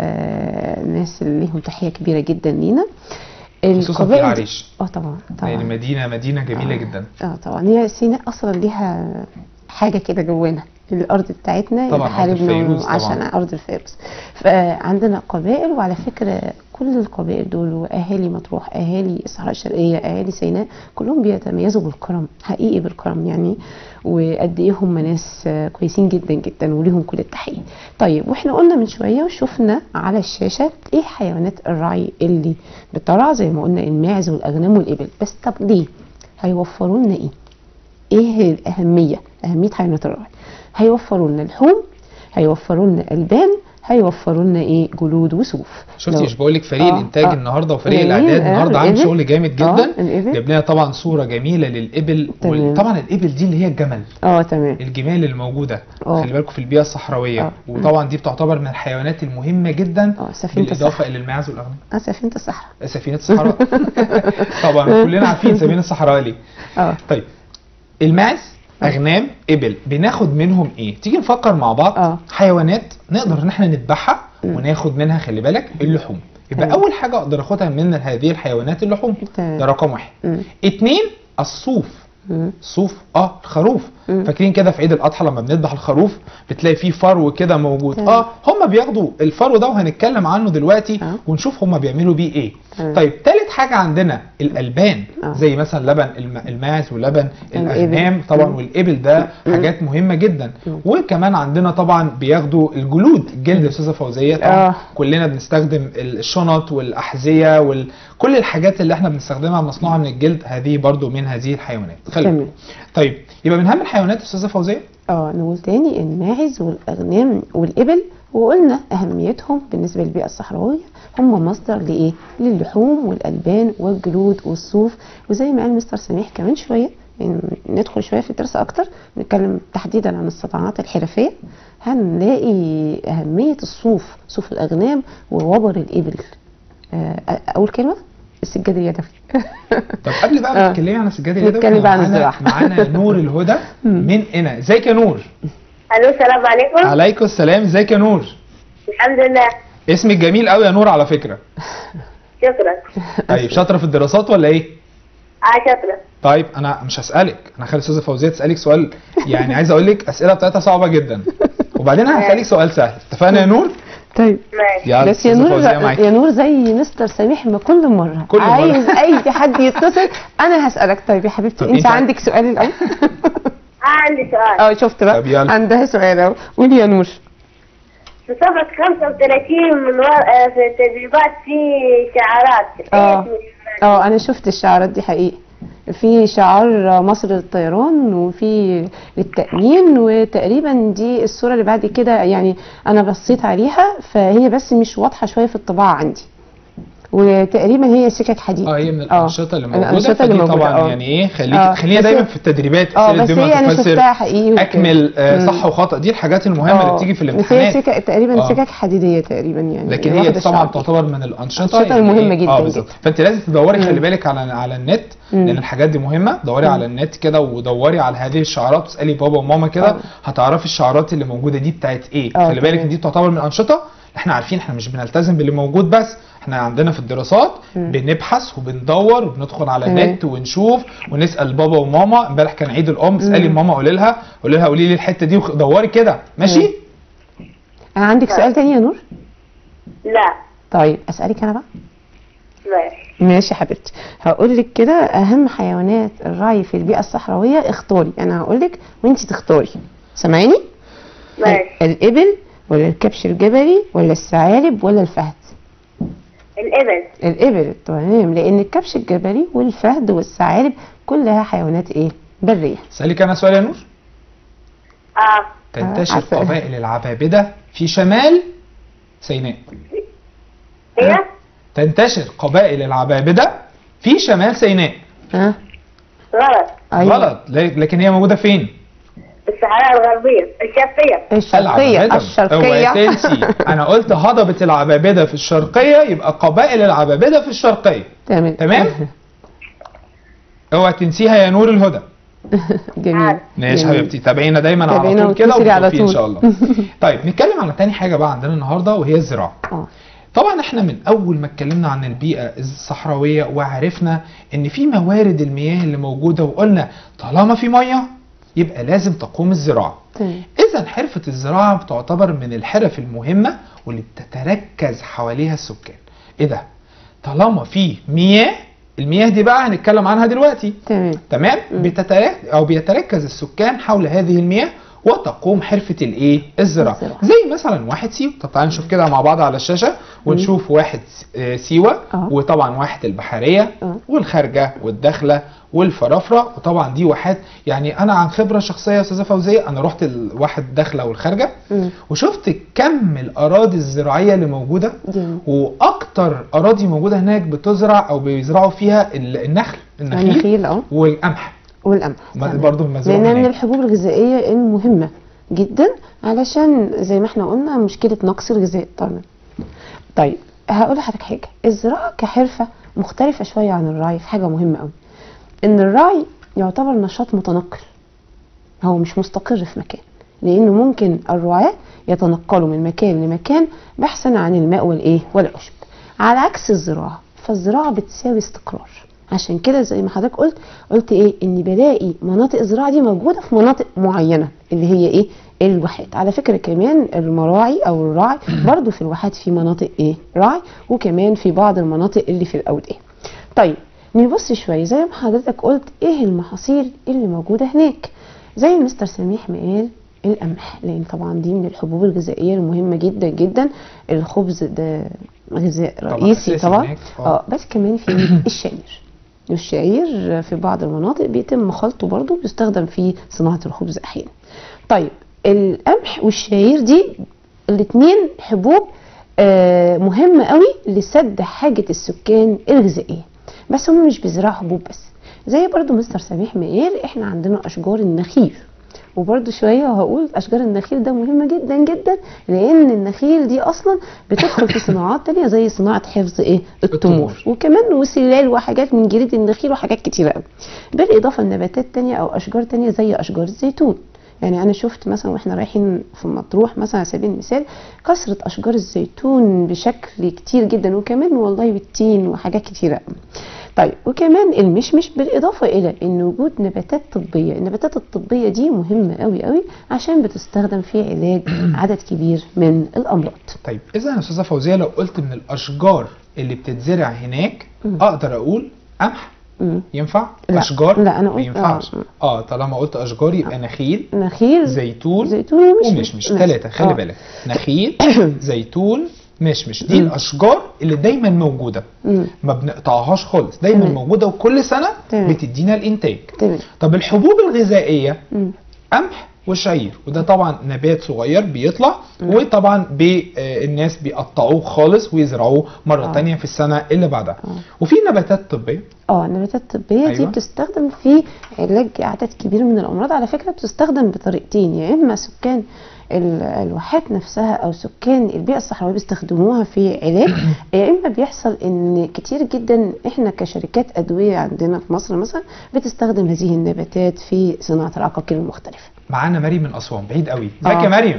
آه ناس اللي ليهم تحية كبيرة جدا لينا خصوصا في القبائل دي- العريش اه طبعا يعني طبعا مدينة مدينة جميلة جدا اه طبعا هي سيناء اصلا ليها حاجه كده جوانا الارض بتاعتنا طبعاً، يبقى أرض الفيروز حاربنا طبعاً. عشان ارض الفيروز فعندنا قبائل وعلى فكره كل القبائل دول واهالي مطروح اهالي الصحراء الشرقيه اهالي سيناء كلهم بيتميزوا بالكرم حقيقي بالكرم يعني وقد ايه هم ناس آه، كويسين جدا جدا وليهم كل التحيه طيب واحنا قلنا من شويه وشفنا على الشاشه ايه حيوانات الرعي اللي بترعى زي ما قلنا الماعز والاغنام والابل بس طب ليه هيوفروا لنا ايه ايه الاهميه اهميه حيوانات الرعي هيوفروا لنا لحوم هيوفروا لنا البان هيوفروا لنا ايه جلود وصوف شفتي لو- مش بقول لك فريق آه، الانتاج آه. النهارده وفريق جميل، الاعداد آه، النهارده عامل الإبل. شغل جامد آه، جدا الإبل. جاب لنا طبعا صوره جميله للابل تمام. طبعا الابل دي اللي هي الجمل اه تمام الجمال الموجوده آه. خلي بالكم في البيئه الصحراويه آه. وطبعا دي بتعتبر من الحيوانات المهمه جدا اه سفينه بالاضافه الصحراء الى الماعز والاغنام اه سفينه الصحراء سفينه الصحراء طبعا كلنا عارفين سفينه الصحراء ليه اه طيب الماعز اغنام ابل بناخد منهم ايه تيجي نفكر مع بعض آه. حيوانات نقدر ان احنا نذبحها مم. وناخد منها خلي بالك اللحوم يبقى تمام. اول حاجه اقدر اخدها من هذه الحيوانات اللحوم تمام. ده رقم واحد مم. اتنين الصوف مم. صوف اه الخروف مم. فاكرين كده في عيد الاضحى لما بنذبح الخروف بتلاقي فيه فرو كده موجود تمام. اه هم بياخدوا الفرو ده وهنتكلم عنه دلوقتي آه. ونشوف هم بيعملوا بيه ايه تمام. طيب تالت حاجه عندنا الالبان آه. زي مثلا لبن الم- الماعز ولبن الإبل. الاغنام طبعا مم. والابل ده مم. حاجات مهمه جدا مم. وكمان عندنا طبعا بياخدوا الجلود الجلد يا استاذه فوزيه طبعا آه. كلنا بنستخدم الشنط والاحذيه وكل الحاجات اللي احنا بنستخدمها مصنوعه من الجلد هذه برضو من هذه الحيوانات خلي بالك. تمام طيب يبقى من اهم الحيوانات يا استاذه فوزيه اه نقول تاني الماعز والاغنام والابل وقلنا اهميتهم بالنسبه للبيئه الصحراويه هم مصدر لايه للحوم والالبان والجلود والصوف وزي ما قال مستر سميح كمان شويه يعني ندخل شويه في الدرس اكتر نتكلم تحديدا عن الصناعات الحرفيه هنلاقي اهميه الصوف صوف الاغنام ووبر الابل آه، اول كلمه السجاد اليدوي طب قبل بقى ما آه. تتكلمي عن السجاد اليدوي نتكلم بقى عن معانا- الزراعة. معانا نور الهدى من هنا ازيك يا نور الو السلام عليكم عليكم السلام ازيك يا نور الحمد لله اسمك جميل قوي يا نور على فكره شكرا طيب شاطره في الدراسات ولا ايه اه شكرا طيب انا مش هسالك انا هخلي استاذه فوزيه تسالك سؤال يعني عايز اقول لك اسئله بتاعتها صعبه جدا وبعدين انا هسالك سؤال سهل اتفقنا يا نور طيب ماشي يلا بس يا أستاذة نور فوزية معاكي. يا نور زي مستر سميح ما كل مره كل مرة. عايز اي حد يتصل انا هسالك طيب يا حبيبتي طب انت أنت- عندك سؤال الاول اه عندي سؤال اه شفت بقى طب يلا. عندها سؤال اهو قولي يا نور في صفحة 35 من ور... آه، في التدريبات في شعارات آه. إيه اسم الشعارات؟ اه انا شفت الشعارات دي حقيقي في شعار مصر للطيران وفي للتأمين وتقريبا دي الصورة اللي بعد كده يعني أنا بصيت عليها فهي بس مش واضحة شوية في الطباعة عندي وتقريبا هي سكك حديد اه هي من آه. الانشطه اللي موجوده الأنشطة اللي فدي موجودة، طبعا آه. يعني ايه خليك آه، خلينا بس دايما هي- في التدريبات اه اسئله بس بما هي انا تفسر شفتها حقيقي وكده. اكمل آه، مم. صح وخطا دي الحاجات المهمه اللي آه، بتيجي في بس هي الامتحانات سكك تقريبا آه. سكك حديديه تقريبا يعني لكن واخدة هي طبعا الشعر دي. تعتبر من الانشطه الأنشطة يعني المهمة إيه؟ جداً اه بالظبط جداً. فانت لازم تدوري خلي مم. بالك على على النت مم. لان الحاجات دي مهمه دوري على النت كده ودوري على هذه الشعارات واسالي بابا وماما كده آه. هتعرفي الشعارات اللي موجوده دي بتاعت ايه آه، خلي بالك تمام. دي تعتبر من الانشطه احنا عارفين احنا مش بنلتزم باللي موجود بس احنا عندنا في الدراسات مم. بنبحث وبندور وبندخل على تمام. النت ونشوف ونسال بابا وماما امبارح كان عيد الام اسالي مم. ماما قولي لها قولي لها قولي لي الحته دي ودوري كده ماشي مم. أنا عندك سؤال تاني يا نور لا طيب اسالك انا بقى ماشي ماشي يا حبيبتي هقول لك كده اهم حيوانات الرعي في البيئه الصحراويه اختاري انا هقول لك وانت تختاري سامعيني ماشي الابل ولا الكبش الجبلي ولا الثعالب ولا الفهد الإبل الابل تمام لان الكبش الجبلي والفهد والثعالب كلها حيوانات ايه بريه اسالك انا سؤال يا نور اه تنتشر عارفة. قبائل العبابدة في شمال سيناء هي تنتشر قبائل العبابدة في شمال سيناء ها غلط غلط ل- لكن هي موجوده فين الصحراء الغربية الشرقية الشرقية العبابدة. الشرقية اوعي تنسي انا قلت هضبة العبابدة في الشرقية يبقى قبائل العبابدة في الشرقية تمام تمام اوعي تنسيها يا نور الهدى جميل ماشي جميل. حبيبتي تابعينا دايما على تابعينا طول كده واتصلي على وبالتوفيق ان طول. شاء الله طيب نتكلم على تاني حاجه بقى عندنا النهارده وهي الزراعه اه طبعا احنا من اول ما اتكلمنا عن البيئه الصحراويه وعرفنا ان في موارد المياه اللي موجوده وقلنا طالما في ميه يبقى لازم تقوم الزراعه تمام اذا حرفه الزراعه بتعتبر من الحرف المهمه واللي بتتركز حواليها السكان ايه ده طالما في مياه المياه دي بقى هنتكلم عنها دلوقتي تمام تمام بتترك او بيتركز السكان حول هذه المياه وتقوم حرفه الايه الزراعه الزراعة. زي مثلا واحد سيوه طب تعالى نشوف كده مع بعض على الشاشه ونشوف واحد س- آه، سيوه آه. وطبعا واحد البحريه آه. والخارجه والداخله والفرافره وطبعا دي واحات يعني انا عن خبره شخصيه يا استاذه فوزيه انا رحت الواحد الداخله والخارجه مم. وشفت كم الاراضي الزراعيه اللي موجوده جميل. واكتر اراضي موجوده هناك بتزرع او بيزرعوا فيها ال- النخل النخيل النخيل اه والقمح والقمح ما- تمام. برضه المزروع لانها من هناك. الحبوب الغذائيه المهمه جدا علشان زي ما احنا قلنا مشكله نقص الغذاء طبعا طيب هقول لحضرتك حاجه الزراعه كحرفه مختلفه شويه عن الرعي في حاجه مهمه قوي ان الرعي يعتبر نشاط متنقل هو مش مستقر في مكان لانه ممكن الرعاة يتنقلوا من مكان لمكان بحثا عن الماء والايه والعشب على عكس الزراعه فالزراعه بتساوي استقرار عشان كده زي ما حضرتك قلت قلت ايه ان بلاقي مناطق الزراعه دي موجوده في مناطق معينه اللي هي ايه الواحات على فكره كمان المراعي او الراعي برضو في الواحات في مناطق ايه راعي وكمان في بعض المناطق اللي في الاوديه طيب نبص شويه زي ما حضرتك قلت ايه المحاصيل اللي موجوده هناك زي مستر سميح ما قال القمح لان طبعا دي من الحبوب الغذائيه المهمه جدا جدا الخبز ده غذاء طبعاً رئيسي أساسي طبعا هناك، آه. اه بس كمان في الشعير الشعير في بعض المناطق بيتم خلطه برضه بيستخدم في صناعه الخبز احيانا طيب القمح والشعير دي الاثنين حبوب آه، مهمه قوي لسد حاجه السكان الغذائيه بس هم مش بيزرعوا حبوب بس زي برضو مستر سميح ما قال احنا عندنا اشجار النخيل وبرضو شويه هقول اشجار النخيل ده مهمه جدا جدا لان النخيل دي اصلا بتدخل في صناعات تانية زي صناعه حفظ ايه التمور التمور. وكمان وسلال وحاجات من جليد النخيل وحاجات كتيره قوي بالاضافه لنباتات تانية او اشجار تانية زي اشجار الزيتون يعني انا شفت مثلا واحنا رايحين في مطروح مثلا على سبيل المثال كثره اشجار الزيتون بشكل كتير جدا وكمان والله بالتين وحاجات كتيره قوي طيب وكمان المشمش بالاضافه الى ان وجود نباتات طبيه النباتات الطبيه دي مهمه قوي قوي عشان بتستخدم في علاج عدد كبير من الامراض طيب اذا يا استاذه فوزيه لو قلت من الاشجار اللي بتتزرع هناك مم. اقدر اقول قمح مم. ينفع لا. اشجار لا، أنا ما قلت- ينفعش آه. اه طالما قلت اشجار يبقى نخيل نخيل زيتون زيتون ومشمش ومشمش ماشي. ثلاثة خلي آه. بالك نخيل زيتون مشمش دي مم. الاشجار اللي دايما موجوده مم. ما بنقطعهاش خالص دايما تمام. موجوده وكل سنه تمام. بتدينا الانتاج تمام طب الحبوب الغذائيه مم. قمح وشعير وده طبعا نبات صغير بيطلع وطبعا بي آه، الناس بيقطعوه خالص ويزرعوه مره آه. تانية في السنه اللي بعدها آه. وفي نباتات طبيه اه النباتات الطبيه دي أيوة. بتستخدم في علاج عدد كبير من الامراض على فكره بتستخدم بطريقتين يا اما سكان ال- الواحات نفسها او سكان البيئه الصحراويه بيستخدموها في علاج يا اما بيحصل ان كتير جدا احنا كشركات ادويه عندنا في مصر مثلا بتستخدم هذه النباتات في صناعه العقاقير المختلفه معانا مريم من اسوان بعيد قوي ازيك آه. يا مريم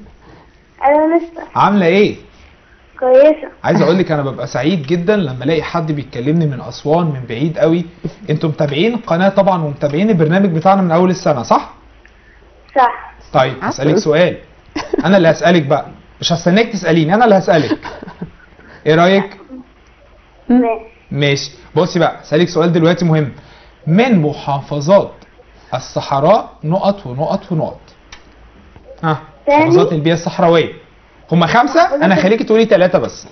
انا مستر عامله ايه كويسة عايز اقول لك انا ببقى سعيد جدا لما الاقي حد بيكلمني من اسوان من بعيد قوي انتوا متابعين القناه طبعا ومتابعين البرنامج بتاعنا من اول السنه صح صح طيب عسل. هسالك سؤال انا اللي هسالك بقى مش هستناك تساليني انا اللي هسالك ايه رايك ماشي ماشي بصي بقى هسالك سؤال دلوقتي مهم من محافظات الصحراء نقط ونقط ونقط ها تاني؟ محافظات البيئه الصحراويه هما خمسه انا خليكي تقولي ثلاثه بس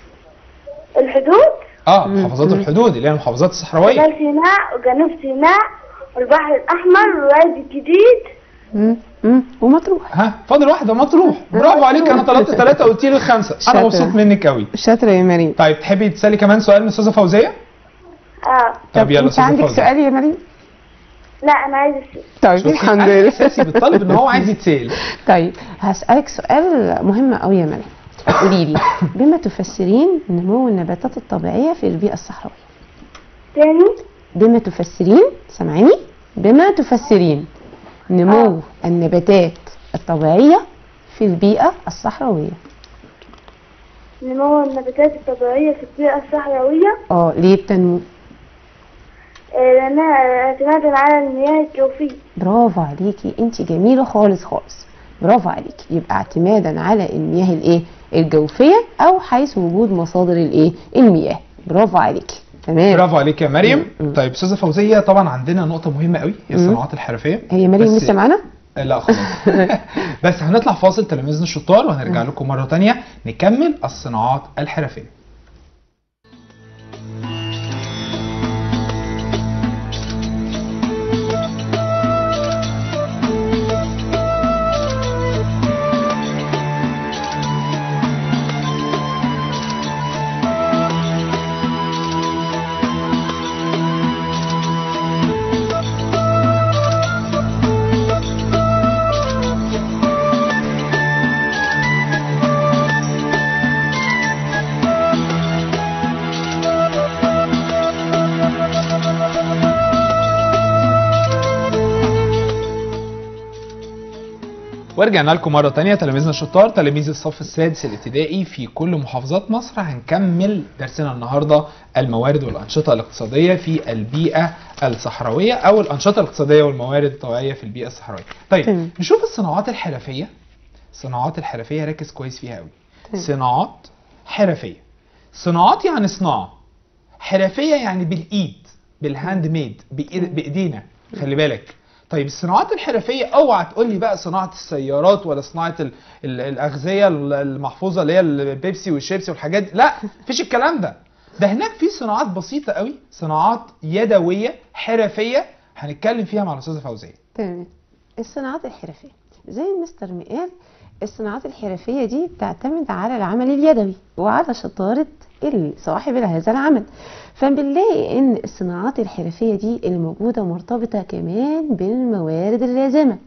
الحدود اه محافظات الحدود اللي هي المحافظات الصحراويه شمال سيناء وجنوب سيناء والبحر الأحمر والوادي الجديد مم. مم. ومطروح ها فاضل واحده مطروح برافو عليك انا طلبت ثلاثه قلت لي الخمسه انا شاطرة. مبسوط منك قوي شاطره يا مريم طيب تحبي تسالي كمان سؤال من استاذه فوزيه اه طب يلا انت استاذه عندك فوزيه سؤال يا مريم لا انا عايز السؤال طيب شوفي، الحمد أنا لله احساسي بالطالب ان هو عايز يتسال طيب هسألك سؤال مهم قوي يا مريم قولي لي بما تفسرين نمو النباتات الطبيعية في البيئة الصحراوية تاني بما تفسرين سامعيني بما تفسرين نمو آه. النباتات الطبيعية في البيئة الصحراوية نمو النباتات الطبيعية في البيئة الصحراوية اه ليه بتنمو آه، لأنها اعتمادا على المياه الجوفية برافو عليكي انت جميلة خالص خالص برافو عليكي يبقى اعتمادا على المياه الايه الجوفية او حيث وجود مصادر الايه المياه برافو عليكي تمام برافو عليك يا مريم مم. طيب استاذه فوزيه طبعا عندنا نقطه مهمه قوي هي مم. الصناعات الحرفيه هي مريم بس- لسه معانا آه، لا خلاص بس هنطلع فاصل تلاميذنا الشطار وهنرجع لكم مره تانية نكمل الصناعات الحرفيه ورجعنا لكم مرة تانية تلاميذنا الشطار تلاميذ الصف السادس الابتدائي في كل محافظات مصر هنكمل درسنا النهاردة الموارد والأنشطة الاقتصادية في البيئة الصحراوية أو الأنشطة الاقتصادية والموارد الطبيعية في البيئة الصحراوية طيب تمام. نشوف الصناعات الحرفية الصناعات الحرفية ركز كويس فيها قوي تمام. صناعات حرفية صناعات يعني صناعة حرفية يعني بالإيد بالهاند ميد بإيد- بإيدينا خلي بالك طيب الصناعات الحرفية اوعى تقول لي بقى صناعة السيارات ولا صناعة ال ال الأغذية ال- المحفوظة اللي هي البيبسي والشيبسي والحاجات دي لا مفيش الكلام ده ده هناك في صناعات بسيطة قوي صناعات يدوية حرفية هنتكلم فيها مع الأستاذة فوزية تمام الصناعات الحرفية زي مستر مقال الصناعات الحرفية دي بتعتمد على العمل اليدوي وعلى شطارة صاحب هذا العمل فبنلاقي ان الصناعات الحرفية دي الموجودة مرتبطة كمان بالموارد اللازمة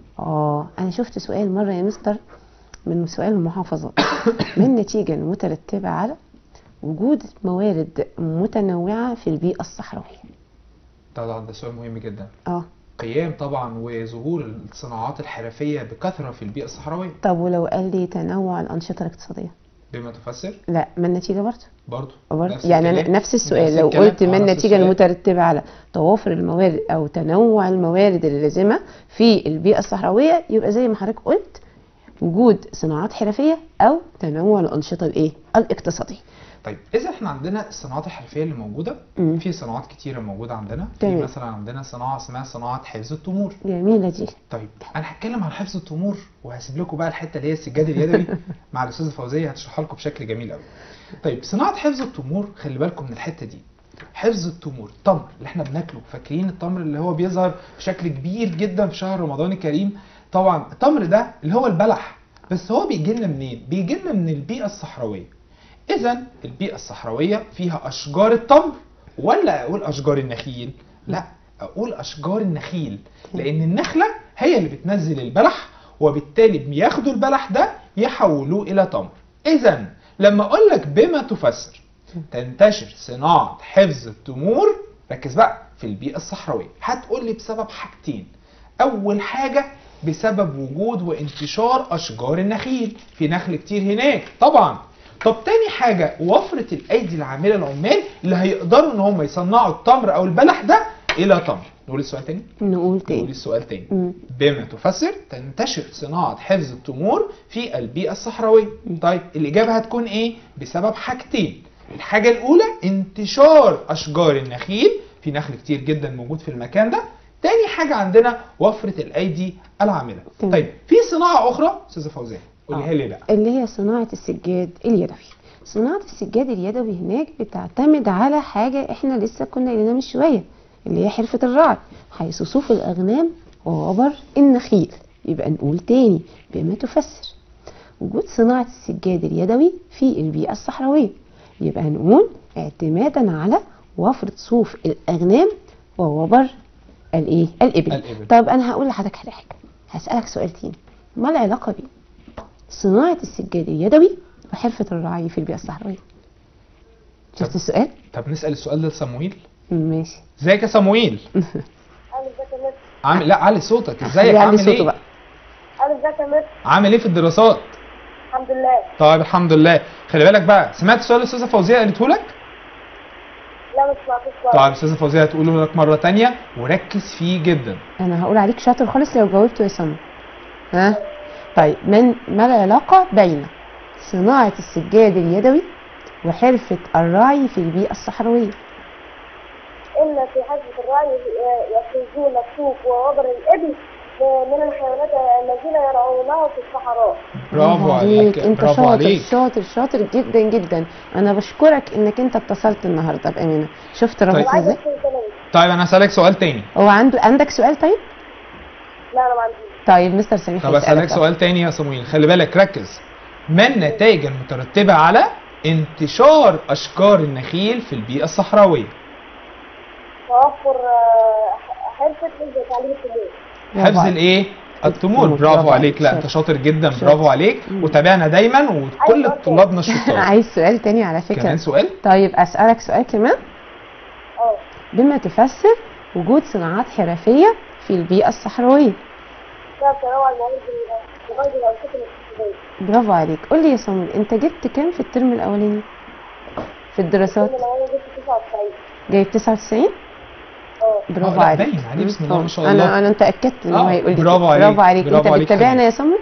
اه انا شفت سؤال مرة يا مستر من سؤال المحافظات ما النتيجة المترتبة على وجود موارد متنوعة في البيئة الصحراوية طبعا ده سؤال مهم جدا اه قيام طبعا وظهور الصناعات الحرفية بكثرة في البيئة الصحراوية طب ولو قال لي تنوع الأنشطة الاقتصادية بما تفسر لا ما النتيجة برضه برضه برضه نفس يعني أنا الكلام. نفس السؤال نفس لو الكلام. قلت آه، ما نفس النتيجة السؤال. المترتبة على توافر الموارد أو تنوع الموارد اللازمة في البيئة الصحراوية يبقى زي ما حضرتك قلت وجود صناعات حرفية أو تنوع الأنشطة الإيه؟ الاقتصادية طيب اذا احنا عندنا الصناعات الحرفيه اللي موجوده مم. في صناعات كتيره موجوده عندنا في تمام. مثلا عندنا صناعه اسمها صناعه حفظ التمور جميلة دي طيب انا هتكلم عن حفظ التمور وهسيب لكم بقى الحته اللي هي السجاد اليدوي مع الاستاذه فوزيه هتشرحها لكم بشكل جميل قوي طيب صناعه حفظ التمور خلي بالكم من الحته دي حفظ التمور التمر اللي احنا بناكله فاكرين التمر اللي هو بيظهر بشكل كبير جدا في شهر رمضان الكريم طبعا التمر ده اللي هو البلح بس هو بيجي لنا منين بيجي لنا من البيئه الصحراويه اذا البيئه الصحراويه فيها اشجار التمر ولا اقول اشجار النخيل لا اقول اشجار النخيل لان النخله هي اللي بتنزل البلح وبالتالي بياخدوا البلح ده يحولوه الى تمر اذا لما اقول لك بما تفسر تنتشر صناعه حفظ التمور ركز بقى في البيئه الصحراويه هتقول لي بسبب حاجتين اول حاجه بسبب وجود وانتشار اشجار النخيل في نخل كتير هناك طبعا طب تاني حاجه وفره الايدي العامله العمال اللي هيقدروا ان هم يصنعوا التمر او البلح ده الى تمر نقول السؤال تاني نقول نقول تاني السؤال تاني مم. بما تفسر تنتشر صناعة حفظ التمور في البيئة الصحراوية طيب الإجابة هتكون إيه؟ بسبب حاجتين الحاجة الأولى انتشار أشجار النخيل في نخل كتير جدا موجود في المكان ده تاني حاجة عندنا وفرة الأيدي العاملة تمام. طيب في صناعة أخرى أستاذة فوزية قوليها آه. لي بقى اللي هي صناعة السجاد اليدوي صناعة السجاد اليدوي هناك بتعتمد على حاجة احنا لسه كنا قايلينها من شوية اللي هي حرفة الرعي حيث صوف الأغنام ووبر النخيل يبقى نقول تاني بما تفسر وجود صناعة السجاد اليدوي في البيئة الصحراوية يبقى هنقول اعتمادا على وفرة صوف الأغنام ووبر الايه الابل الإبل. طب انا هقول لحضرتك على حاجه هسالك سؤال تاني ما العلاقه بين صناعه السجاد اليدوي وحرفه الرعي في البيئه الصحراويه شفت طب- السؤال طب نسال السؤال ده لصمويل ماشي ازيك يا صمويل أنا ازيك يا مستر عامل لا علي صوتك ازيك خليه يعلي عامل صوته ايه بقى أنا ازيك يا مستر عامل ايه في الدراسات الحمد لله طيب الحمد لله خلي بالك بقى سمعت السؤال اللي الاستاذه فوزيه قالته لك لا مش سمعتوش كويس طيب الاستاذه فوزيه هتقوله لك مره تانية وركز فيه جدا انا هقول عليك شاطر خالص لو جاوبته يا سما ها طيب من ما العلاقه بين صناعه السجاد اليدوي وحرفه الرعي في البيئه الصحراويه إن في حزب الرعي يخرجون السوق ووبر الإبل من الحيوانات الذين يرعونها في الصحراء برافو عليك انت برافو شاطر عليك شاطر شاطر جدا جدا انا بشكرك انك انت اتصلت النهارده بامانه شفت ربط طيب. وعايزة ازاي أسأل ثانوي طيب انا هسالك سؤال تاني هو عنده عندك سؤال طيب لا أنا ما عنديش طيب مستر سميح طب هيسألك اسالك بقى. سؤال تاني يا صمويل خلي بالك ركز ما النتائج المترتبه على انتشار اشجار النخيل في البيئه الصحراويه توفر آه، حرفة حفظ تعليم التمويل برافو حفظ عليك. الايه التمور التمور. برافو برافو عليك لا عليك. انت شاطر جدا شاطر. برافو عليك مم. وتابعنا دايما وكل أيوة. طلابنا الشطار عايز سؤال تاني على فكره كمان سؤال طيب اسالك سؤال كمان اه بما تفسر وجود صناعات حرفيه في البيئه الصحراويه ده تنوع المواد لغاية الأنشطة الاقتصادية برافو عليك قول لي يا صامول انت جبت كام في الترم الاولاني في الدراسات كل ما أنا جبت 99 جايب 99 اه برافو آه، لا، عليك باين عليه بسم الله آه، ما شاء الله. انا انا اتاكدت انه آه، هيقول لي برافو كده. عليك، برافو عليك برافو انت عليك بتتابعنا حبيبي. يا صامول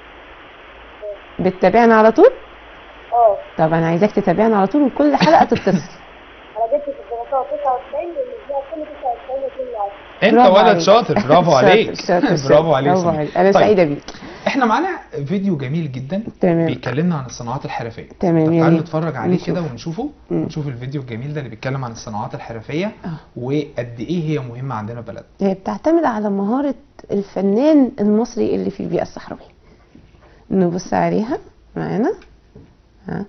بتتابعنا على طول اه طب انا عايزاك تتابعنا على طول وكل حلقه تتصل أنا جبت في الدراسات 99 والمجموع كله 99 وكل عشرة انت برافو ولد عليك. شاطر برافو شاطر، عليك شاطر، شاطر. برافو عليك برافو سمير. عليك انا طيب، سعيده بيك احنا معانا فيديو جميل جدا تمام بيكلمنا عن الصناعات الحرفيه تمام، طب يا تعالوا ريت. نتفرج عليه نشوف. كده ونشوفه مم. نشوف الفيديو الجميل ده اللي بيتكلم عن الصناعات الحرفيه آه. وقد ايه هي مهمه عندنا في بلدنا هي بتعتمد على مهارة الفنان المصري اللي في البيئة الصحراوية نبص عليها معانا ها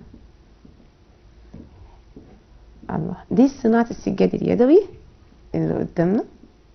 الله دي صناعة السجاد اليدوي اللي قدامنا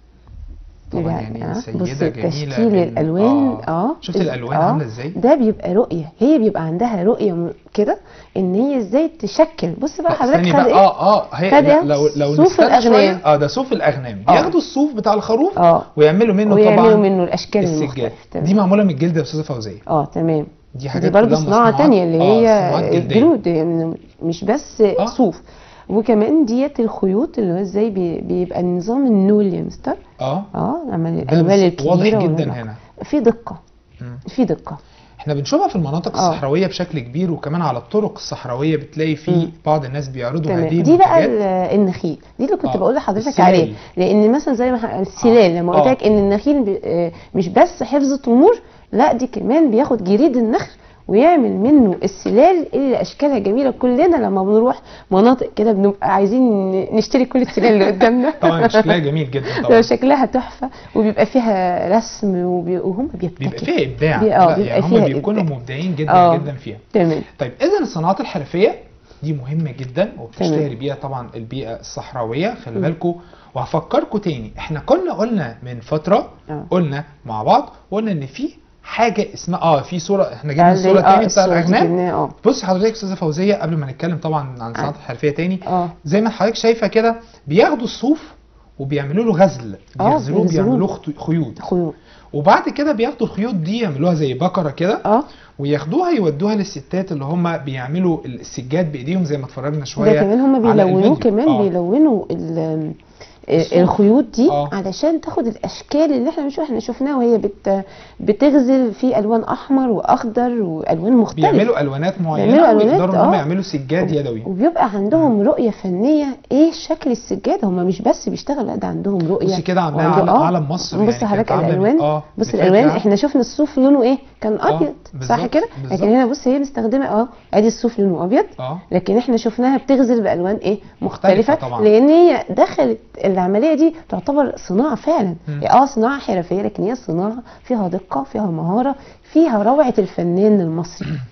طبعا بيبقى- يعني آه، سيدة بص جميلة تشكيل من- الالوان آه. اه شفت ال- الألوان آه، عاملة إزاي؟ ده بيبقى رؤية هي بيبقى عندها رؤية م- كده ان هي ازاي تشكل بص بقى لا، حضرتك استني خد بقى ايه اه اه هي خد لا إيه؟ لو لو صوف نستنى الأغنام. شوية، اه ده صوف الاغنام آه. بياخدوا الصوف بتاع الخروف اه ويعملوا منه ويعملوا طبعا منه الاشكال السجاد المختلفة دي تمام. معموله من الجلد يا استاذه فوزيه اه تمام دي دي حاجات برضه كلها صناعة مصنوعات- تانية اللي آه، هي صناعات جلدية. الجلود يعني مش بس آه. صوف وكمان ديت الخيوط اللي هو ازاي بي- بيبقى نظام النول يا مستر اه اه لما ده الالوان بس الكبيره واضح جدا والألوان- هنا في دقه مم. في دقه احنا بنشوفها في المناطق آه. الصحراويه بشكل كبير وكمان على الطرق الصحراويه بتلاقي في مم. بعض الناس بيعرضوا تمام هذه دي بقى المنتجات ال- النخيل دي اللي كنت آه. بقول لحضرتك السلال. عليه لان مثلا زي ما ح- السلال آه. لما قلت آه. لك ان النخيل بي- آه، مش بس حفظ طمور لا دي كمان بياخد جريد النخل ويعمل منه السلال اللي اشكالها جميله كلنا لما بنروح مناطق كده بنبقى عايزين ن- نشتري كل السلال اللي قدامنا طبعا شكلها جميل جدا لو طبعا شكلها تحفه وبيبقى فيها رسم وبي- وهم بيبتكروا بيبقى فيها ابداع بي- آه، لا، بيبقى يعني هم فيها بيكونوا إبداع. مبدعين جدا آه. جدا فيها تمام طيب اذا الصناعات الحرفيه دي مهمه جدا وبتشتهر تمام. بيها طبعا البيئه الصحراويه خلي مم. بالكم وهفكركم تاني احنا كنا قلنا من فتره آه. قلنا مع بعض قلنا ان في حاجه اسمها اه في صوره احنا جبنا اللي- الصوره آه، تاني بتاع الصورة دي الاغنام جبناها، اه بص حضرتك يا استاذه فوزيه قبل ما نتكلم طبعا عن الصناعات الحرفيه تاني اه زي ما حضرتك شايفه كده بياخدوا الصوف وبيعملوا له غزل آه، بيغزلوه بيغزلوه. بيعملوه خط- خيوط خيوط وبعد كده بياخدوا الخيوط دي يعملوها زي بكره كده اه وياخدوها يودوها للستات اللي هم بيعملوا السجاد بايديهم زي ما اتفرجنا ده شويه كمان هم على بيلونوه الفيديو. كمان آه. بيلونوا ال- الصوف. الخيوط دي آه. علشان تاخد الاشكال اللي احنا بنشوفها احنا شفناها وهي بت بتغزل في الوان احمر واخضر والوان مختلفه بيعملوا الوانات معينه بيعملوا ألوانات، ويقدروا ان هم آه. يعملوا سجاد يدوي وبيبقى عندهم رؤيه فنيه ايه شكل السجاد هم مش بس بيشتغلوا لا ده عندهم رؤيه بصي كده عاملاها وعنده- علم, آه. علم مصر بص يعني حضرتك كانت عاملة من- الالوان اه بص بتاعت الالوان العلم. احنا شفنا الصوف لونه ايه كان ابيض صح بالظبط، كده بالظبط. لكن هنا بص هي مستخدمه اه ادي الصوف لونه ابيض اه لكن احنا شفناها بتغزل بالوان ايه مختلفة مختلفه طبعاً. لان هي دخلت العمليه دي تعتبر صناعه فعلا مم. اه صناعه حرفيه لكن هي صناعه فيها دقه فيها مهاره فيها روعه الفنان المصري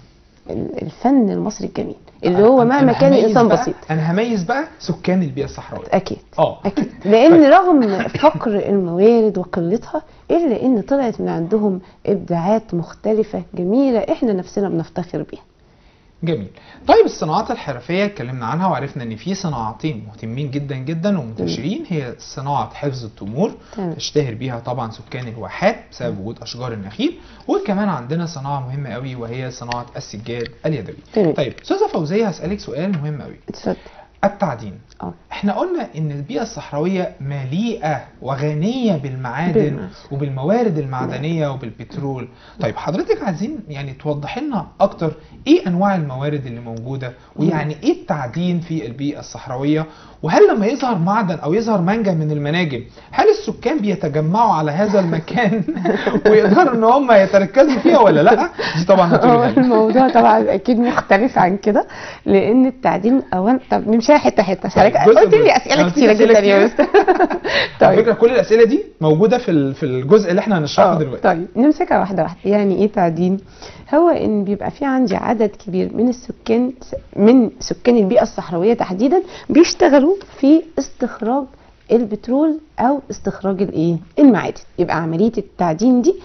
ال- الفن المصري الجميل اللي أنا- هو أنا مهما كان هميز الانسان بقى- بسيط انا هميز بقى سكان البيئه الصحراويه اكيد اه اكيد لان رغم فقر الموارد وقلتها الا ان طلعت من عندهم ابداعات مختلفه جميله احنا نفسنا بنفتخر بيها جميل طيب الصناعات الحرفيه اتكلمنا عنها وعرفنا ان في صناعتين مهتمين جدا جدا ومنتشرين هي صناعه حفظ التمور تمام. تشتهر بيها طبعا سكان الواحات بسبب وجود اشجار النخيل وكمان عندنا صناعه مهمه قوي وهي صناعه السجاد اليدوي تمام. طيب استاذه فوزيه هسالك سؤال مهم قوي اتفضل التعدين اه احنا قلنا ان البيئة الصحراوية مليئة وغنية بالمعادن بالمعادن. وبالموارد المعدنية وبالبترول طيب حضرتك عايزين يعني توضح لنا اكتر ايه انواع الموارد اللي موجودة ويعني ايه التعدين في البيئة الصحراوية وهل لما يظهر معدن او يظهر منجم من المناجم هل السكان بيتجمعوا على هذا المكان ويقدروا ان هم يتركزوا فيها ولا لا دي طبعا هو هتقولي لنا. الموضوع طبعا اكيد مختلف عن كده لان التعديل اولا طب نمشيها حته حته طيب، حضرتك جزء قلت من- لي اسئله أنا كتيره قلت لك جدا أسئلة يا كتيرة. مستر على فكرة كل الاسئلة دي موجودة في ال- في الجزء اللي احنا هنشرحه آه، دلوقتي طيب نمسكها واحده واحده يعني ايه تعدين هو ان بيبقى في عندي عدد كبير من السكان من سكان البيئه الصحراويه تحديدا بيشتغلوا في استخراج البترول او استخراج الايه المعادن يبقى عمليه التعدين دي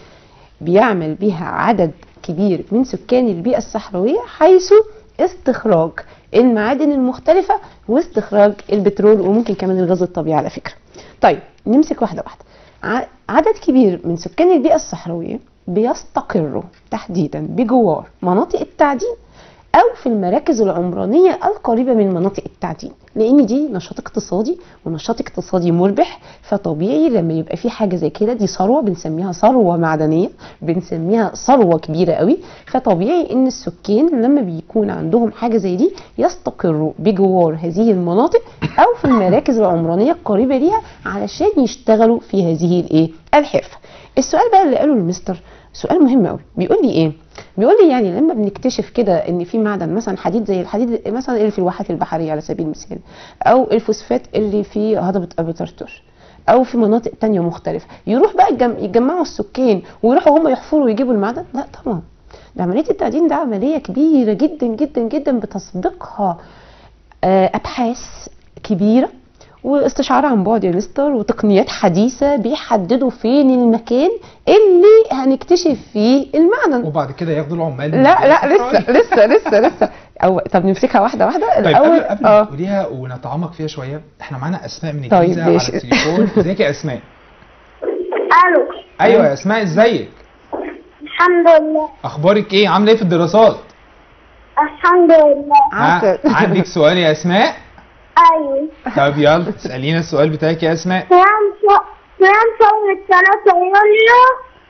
بيعمل بيها عدد كبير من سكان البيئه الصحراويه حيث استخراج المعادن المختلفه واستخراج البترول وممكن كمان الغاز الطبيعي على فكره طيب نمسك واحده واحده ع- عدد كبير من سكان البيئة الصحراوية بيستقروا تحديدا بجوار مناطق التعدين أو في المراكز العمرانية القريبة من مناطق التعدين لأن دي نشاط اقتصادي ونشاط اقتصادي مربح فطبيعي لما يبقى في حاجة زي كده دي ثروة بنسميها ثروة معدنية بنسميها ثروة كبيرة قوي فطبيعي إن السكان لما بيكون عندهم حاجة زي دي يستقروا بجوار هذه المناطق أو في المراكز العمرانية القريبة ليها علشان يشتغلوا في هذه الإيه الحرفة السؤال بقى اللي قاله المستر سؤال مهم قوي بيقول لي ايه بيقول لي يعني لما بنكتشف كده ان في معدن مثلا حديد زي الحديد مثلا اللي في الواحات البحريه على سبيل المثال او الفوسفات اللي في هضبه ابو طرطوش او في مناطق تانية مختلفه يروح بقى يتجم- يتجمعوا السكان ويروحوا هم يحفروا ويجيبوا المعدن لا طبعا ده عمليه التعدين ده عمليه كبيره جدا جدا جدا بتسبقها آه، ابحاث كبيره واستشعار عن بعد يا مستر وتقنيات حديثه بيحددوا فين المكان اللي هنكتشف فيه المعدن وبعد كده ياخدوا العمال لا لا لسه لسه لسه لسه أو طب نمسكها واحده واحده طيب الاول قبل قبل ما اه تقوليها ونتعمق فيها شويه احنا معانا اسماء من طيب، الجيزه على ماشي. التليفون ازيك يا اسماء الو ايوه يا اسماء ازيك الحمد لله اخبارك ايه عامله ايه في الدراسات الحمد لله ها عسل. عندك سؤال يا اسماء ايوه طب يلا اسالينا السؤال بتاعك يا اسماء قيام ث- قيام ثورة 3 يوليو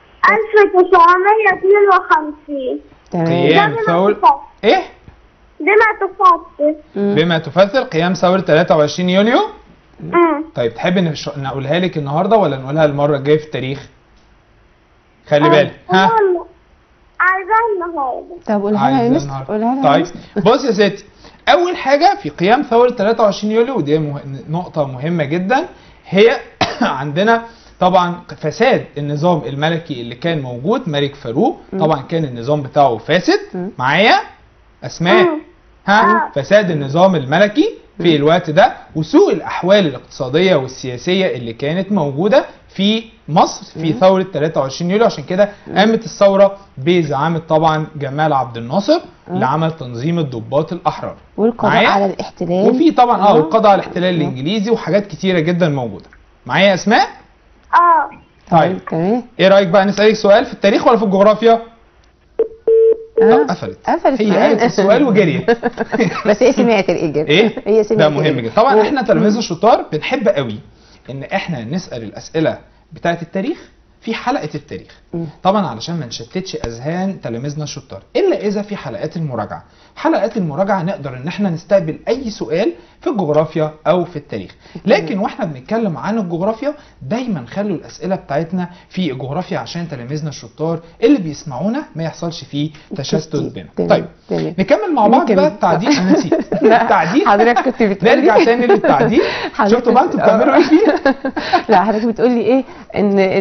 1952 تمام قيام بما ثورة تفضل. ايه بما تفضل مم. بما تفسر قيام ثورة 23 يوليو أمم. طيب تحب نش- نقولها لك النهارده ولا نقولها المره الجايه في التاريخ خلي بالك ها يلا. عايزاه النهارده طب قولها لها يا عايزة مستر النهاردة. قولها لها يا طيب مستر. بص يا ستي اول حاجه في قيام ثوره 23 يوليو ودي مه... نقطه مهمه جدا هي عندنا طبعا فساد النظام الملكي اللي كان موجود ملك فاروق طبعا كان النظام بتاعه فاسد مم. معايا اسماء مم. ها فساد النظام الملكي في الوقت ده وسوء الاحوال الاقتصاديه والسياسيه اللي كانت موجوده في مصر في ثوره 23 يوليو عشان كده قامت الثوره بزعامه طبعا جمال عبد الناصر اللي عمل تنظيم الضباط الاحرار والقضاء معايا؟ على الاحتلال وفي طبعا اه آه. والقضاء على الاحتلال الانجليزي وحاجات كتيره جدا موجوده معايا يا اسماء اه طيب تمام ايه رايك بقى نسالك سؤال في التاريخ ولا في الجغرافيا آه. طب قفلت قفلت هي معانا. قالت السؤال وجريت بس هي سمعت الاجابه ايه هي سمعت ده مهم الإجابة. جدا طبعا و- احنا تلاميذ الشطار بنحب قوي ان احنا نسال الاسئله بتاعه التاريخ في حلقه التاريخ مم. طبعا علشان ما نشتتش اذهان تلاميذنا الشطار الا اذا في حلقات المراجعه حلقات المراجعه نقدر ان احنا نستقبل اي سؤال في الجغرافيا او في التاريخ لكن واحنا بنتكلم عن الجغرافيا دايما خلوا الاسئله بتاعتنا في الجغرافيا عشان تلاميذنا الشطار اللي بيسمعونا ما يحصلش فيه تشتت بينا تمام، طيب تمام. نكمل مع بعض نكمل. بقى التعديل انا نسيت لا، التعديل حضرتك كنت بتقولي نرجع تاني للتعديل حضرتك شفتوا بقى انتوا بت- بتعملوا ايه فيه لا حضرتك بتقولي ايه ان إن خلاص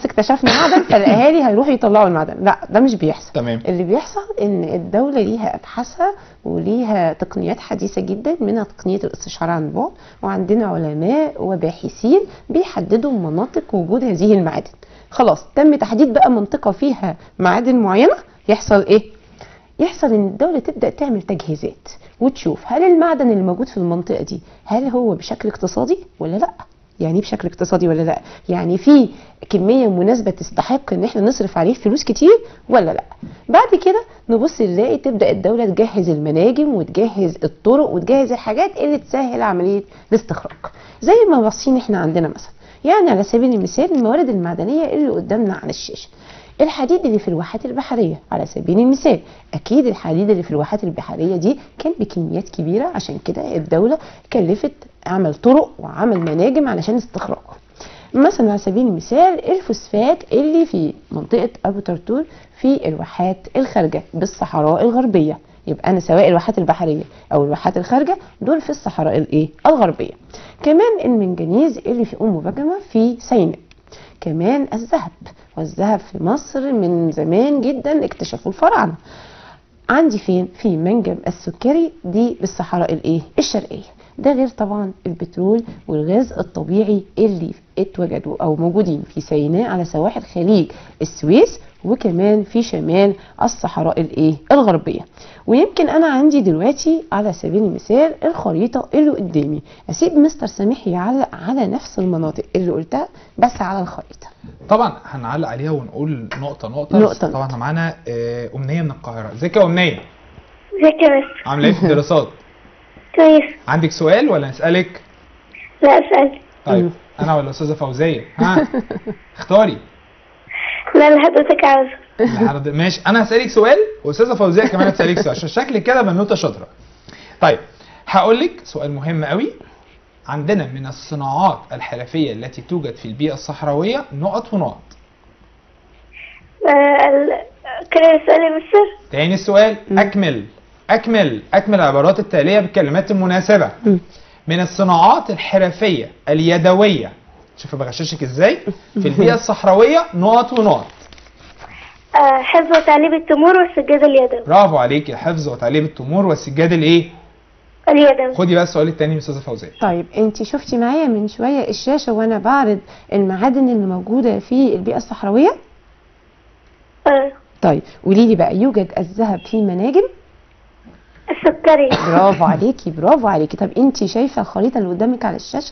اكتشفنا معدن فالاهالي هيروحوا يطلعوا المعدن لا ده مش بيحصل تمام اللي بيحصل ان الدوله ليها ابحاثها وليها تقنيات حديثه جدا منها تقنيه الاستشاره عن بعد وعندنا علماء وباحثين بيحددوا مناطق وجود هذه المعادن خلاص تم تحديد بقى منطقه فيها معادن معينه يحصل ايه يحصل ان الدوله تبدا تعمل تجهيزات وتشوف هل المعدن اللي موجود في المنطقه دي هل هو بشكل اقتصادي ولا لا يعني إيه بشكل اقتصادي ولا لا يعني في كميه مناسبه تستحق ان احنا نصرف عليه فلوس كتير ولا لا بعد كده نبص نلاقي تبدا الدوله تجهز المناجم وتجهز الطرق وتجهز الحاجات اللي تسهل عمليه الاستخراج زي ما باصين احنا عندنا مثلا يعني على سبيل المثال الموارد المعدنيه اللي قدامنا على الشاشه الحديد اللي في الواحات البحريه على سبيل المثال اكيد الحديد اللي في الواحات البحريه دي كان بكميات كبيره عشان كده الدوله كلفت عمل طرق وعمل مناجم علشان استخراجه مثلا على سبيل المثال الفوسفات اللي في منطقه ابو ترتور في الواحات الخارجه بالصحراء الغربيه يبقى انا سواء الواحات البحريه او الواحات الخارجه دول في الصحراء الايه الغربيه كمان المنجنيز اللي في ام بجمه في سيناء كمان الذهب والذهب في مصر من زمان جدا اكتشفوا الفراعنه عندي فين في منجم السكري دي بالصحراء الايه الشرقيه ده غير طبعا البترول والغاز الطبيعي اللي اتوجدوا او موجودين في سيناء على سواحل خليج السويس وكمان في شمال الصحراء الايه الغربيه ويمكن انا عندي دلوقتي على سبيل المثال الخريطه اللي قدامي اسيب مستر سميح يعلق على نفس المناطق اللي قلتها بس على الخريطه طبعا هنعلق عليها ونقول نقطه نقطه نقطة بس طبعا احنا معانا آه، امنيه من القاهره ازيك يا امنيه ازيك يا مستر عامله ايه في الدراسات كويس عندك سؤال ولا نسالك لا اسأل طيب مم. انا ولا استاذه فوزيه ها اختاري لا اللي حضرتك عاوزه العرض- ماشي انا هسالك سؤال واستاذه فوزيه كمان هتسالك سؤال عشان شكلك كده بنوته شاطره طيب هقول لك سؤال مهم قوي عندنا من الصناعات الحرفيه التي توجد في البيئه الصحراويه نقط ونقط آه، ال- كده السؤال يا مستر تاني السؤال اكمل اكمل اكمل العبارات التاليه بالكلمات المناسبه مم. من الصناعات الحرفيه اليدويه شوف بغششك ازاي في البيئه الصحراويه نقط ونقط آه، حفظ وتعليم التمور والسجاد اليدوي برافو عليك يا حفظ وتعليم التمور والسجاد الايه اليدوي خدي بقى السؤال التاني من استاذه فوزيه طيب انت شفتي معايا من شويه الشاشه وانا بعرض المعادن اللي موجوده في البيئه الصحراويه آه، طيب قولي لي بقى يوجد الذهب في مناجم السكري برافو عليكي برافو عليكي طب انت شايفه الخريطه اللي قدامك على الشاشه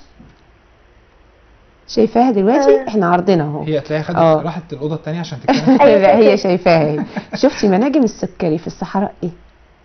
شايفاها دلوقتي آه. احنا عارضينها اهو هي هتلاقيها خدت آه. راحت الاوضه التانيه عشان تتكلم أيوة لا هي كده. شايفاها اهي شفتي مناجم السكري في الصحراء ايه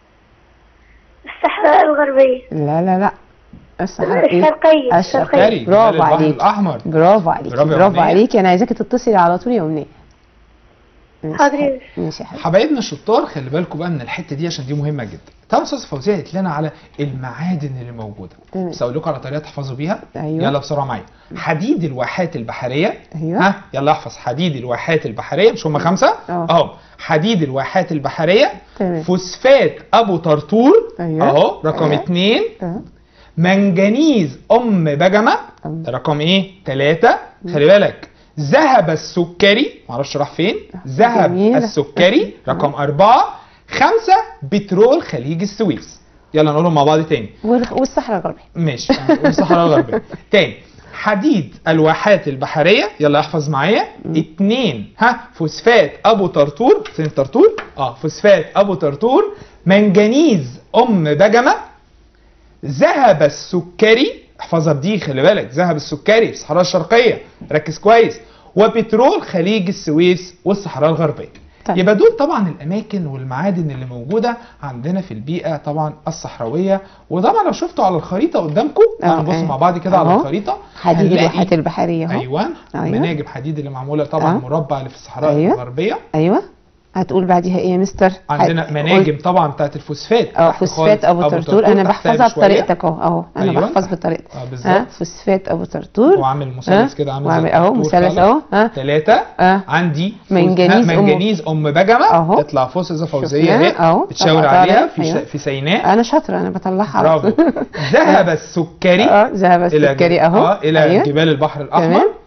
الصحراء الغربية لا لا لا الصحراء ايه الشرقية الشرقية سكري جبال برافو البحر عليك الاحمر برافو عليكي برافو يا برافو أمنية. عليكي انا عايزاكي تتصلي على طول يا امنيه ماشي حاضر. يا حبيبي. ماشي يا حبيبي حبايبنا الشطار خلي بالكم بقى من الحته دي عشان دي مهمه جدا طبعا استاذ فوزيه قالت لنا على المعادن اللي موجوده تمام. بس اقول لكم على طريقه تحفظوا بيها أيوة. يلا بسرعه معايا حديد الواحات البحريه ايوه ها يلا احفظ حديد الواحات البحريه مش هم خمسه اه. اهو حديد الواحات البحريه تمام فوسفات ابو طرطور أيوة. اهو رقم أيوة. اتنين اه. منجنيز ام بجمه أم. ده رقم ايه تلاتة خلي بالك ذهب السكري معرفش راح فين ذهب جميل. السكري رقم أربعة خمسة بترول خليج السويس يلا نقولهم مع بعض تاني والخ- والصحراء الغربيه ماشي والصحراء الغربية تاني حديد الواحات البحرية يلا احفظ معايا اتنين ها فوسفات ابو طرطور فين طرطور اه فوسفات ابو طرطور منجنيز ام بجمة ذهب السكري احفظها بدي خلي بالك ذهب السكري في الصحراء الشرقية ركز كويس وبترول خليج السويس والصحراء الغربية طيب. يبقى دول طبعا الاماكن والمعادن اللي موجوده عندنا في البيئه طبعا الصحراويه وطبعا لو شفتوا على الخريطه قدامكم اه، هنبص اه. مع بعض كده على اهو. الخريطه حديد هنلاقي- الواحات البحريه اهو ايوه أيوة. مناجم حديد اللي معموله طبعا اه. مربع اللي في الصحراء أيوة. الغربيه ايوه هتقول بعديها ايه يا مستر عندنا هت- مناجم طبعا بتاعت الفوسفات اه تحت فوسفات خالص ابو طرطور انا تحتها بحفظها بشوية. بطريقتك اهو اهو انا أيوة. بحفظ بطريقتك اه ها بالظبط فوسفات ابو طرطور وعامل ها؟ مثلث كده عامل زي وعامل اهو الطرطور مثلث فعلا. اهو ها ثلاثة اه عندي فوز- منجنيز ها، أم- منجنيز ام بجمه أهو. تطلع فوسفة فوزيه شفناها، اهي أهو. بتشاور طلعتها عليها لك، في أيوة. في سيناء انا شاطره انا بطلعها على برافو طول. ذهب السكري اه ذهب الى السكري اهو اه الى أيوة. جبال البحر الاحمر تمام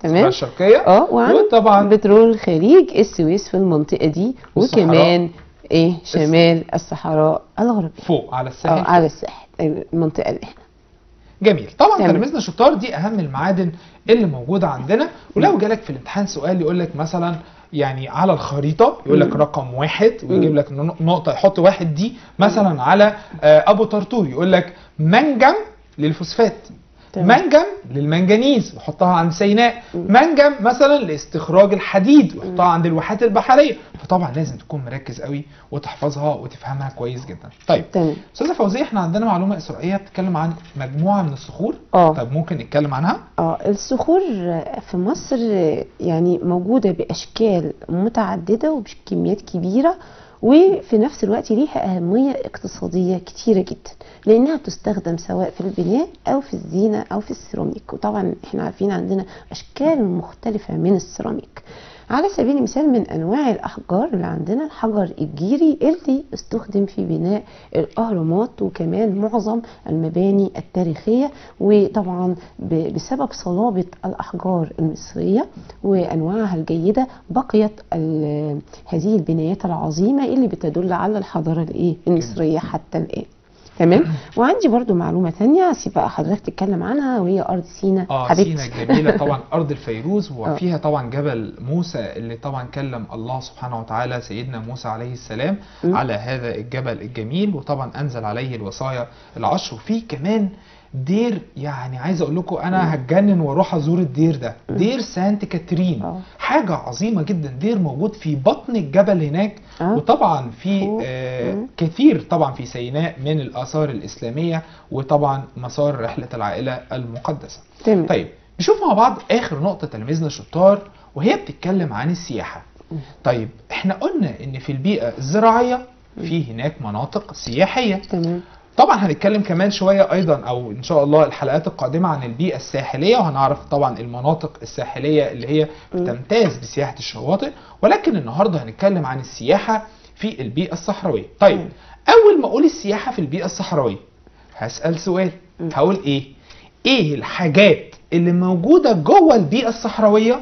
تمام الشرقيه اه وعن وطبعا بترول الخليج السويس في المنطقه دي والصحراء. وكمان ايه شمال الصحراء الغربيه فوق على اه الساحل على الساحل المنطقه اللي احنا جميل طبعا تمام. تلاميذنا الشطار دي اهم المعادن اللي موجوده عندنا ولو جالك في الامتحان سؤال يقول لك مثلا يعني على الخريطه يقول لك مم. رقم واحد ويجيب مم. لك ن- نقطه يحط واحد دي مثلا على آه، ابو طرطور يقول لك منجم للفوسفات تمام. منجم للمنجنيز وحطها عند سيناء مم. منجم مثلا لاستخراج الحديد وحطها عند الواحات البحريه فطبعا لازم تكون مركز قوي وتحفظها وتفهمها كويس جدا طيب تمام استاذه فوزيه احنا عندنا معلومه اسرائيليه بتتكلم عن مجموعه من الصخور اه طب ممكن نتكلم عنها اه الصخور في مصر يعني موجودة بأشكال متعددة وبكميات كبيرة وفي نفس الوقت ليها أهمية اقتصادية كتيرة جدا لأنها بتستخدم سواء في البناء أو في الزينة أو في السيراميك وطبعا احنا عارفين عندنا أشكال مختلفة من السيراميك على سبيل المثال من انواع الاحجار اللي عندنا الحجر الجيري اللي استخدم في بناء الاهرامات وكمان معظم المباني التاريخيه وطبعا ب- بسبب صلابه الاحجار المصريه وانواعها الجيده بقيت ال- هذه البنايات العظيمه اللي بتدل على الحضاره الايه المصريه حتى الان تمام وعندي برضو معلومه ثانيه هسيب بقى حضرتك تتكلم عنها وهي ارض سينا اه حبيبتي. سينا الجميله طبعا ارض الفيروز وفيها طبعا جبل موسى اللي طبعا كلم الله سبحانه وتعالى سيدنا موسى عليه السلام م. على هذا الجبل الجميل وطبعا انزل عليه الوصايا العشر وفي كمان دير يعني عايز اقول لكم انا هتجنن واروح ازور الدير ده دير سانت كاترين آه. حاجه عظيمه جدا دير موجود في بطن الجبل هناك آه. وطبعا في فوق. آه مم. كثير طبعا في سيناء من الاثار الاسلاميه وطبعا مسار رحله العائله المقدسه تمام طيب نشوف مع بعض اخر نقطه تلاميذنا الشطار وهي بتتكلم عن السياحه طيب احنا قلنا ان في البيئه الزراعيه في هناك مناطق سياحيه تمام طبعا هنتكلم كمان شويه ايضا او ان شاء الله الحلقات القادمه عن البيئه الساحليه وهنعرف طبعا المناطق الساحليه اللي هي بتمتاز بسياحه الشواطئ ولكن النهارده هنتكلم عن السياحه في البيئه الصحراويه طيب مم. اول ما اقول السياحه في البيئه الصحراويه هسال سؤال مم. هقول ايه ايه الحاجات اللي موجوده جوه البيئه الصحراويه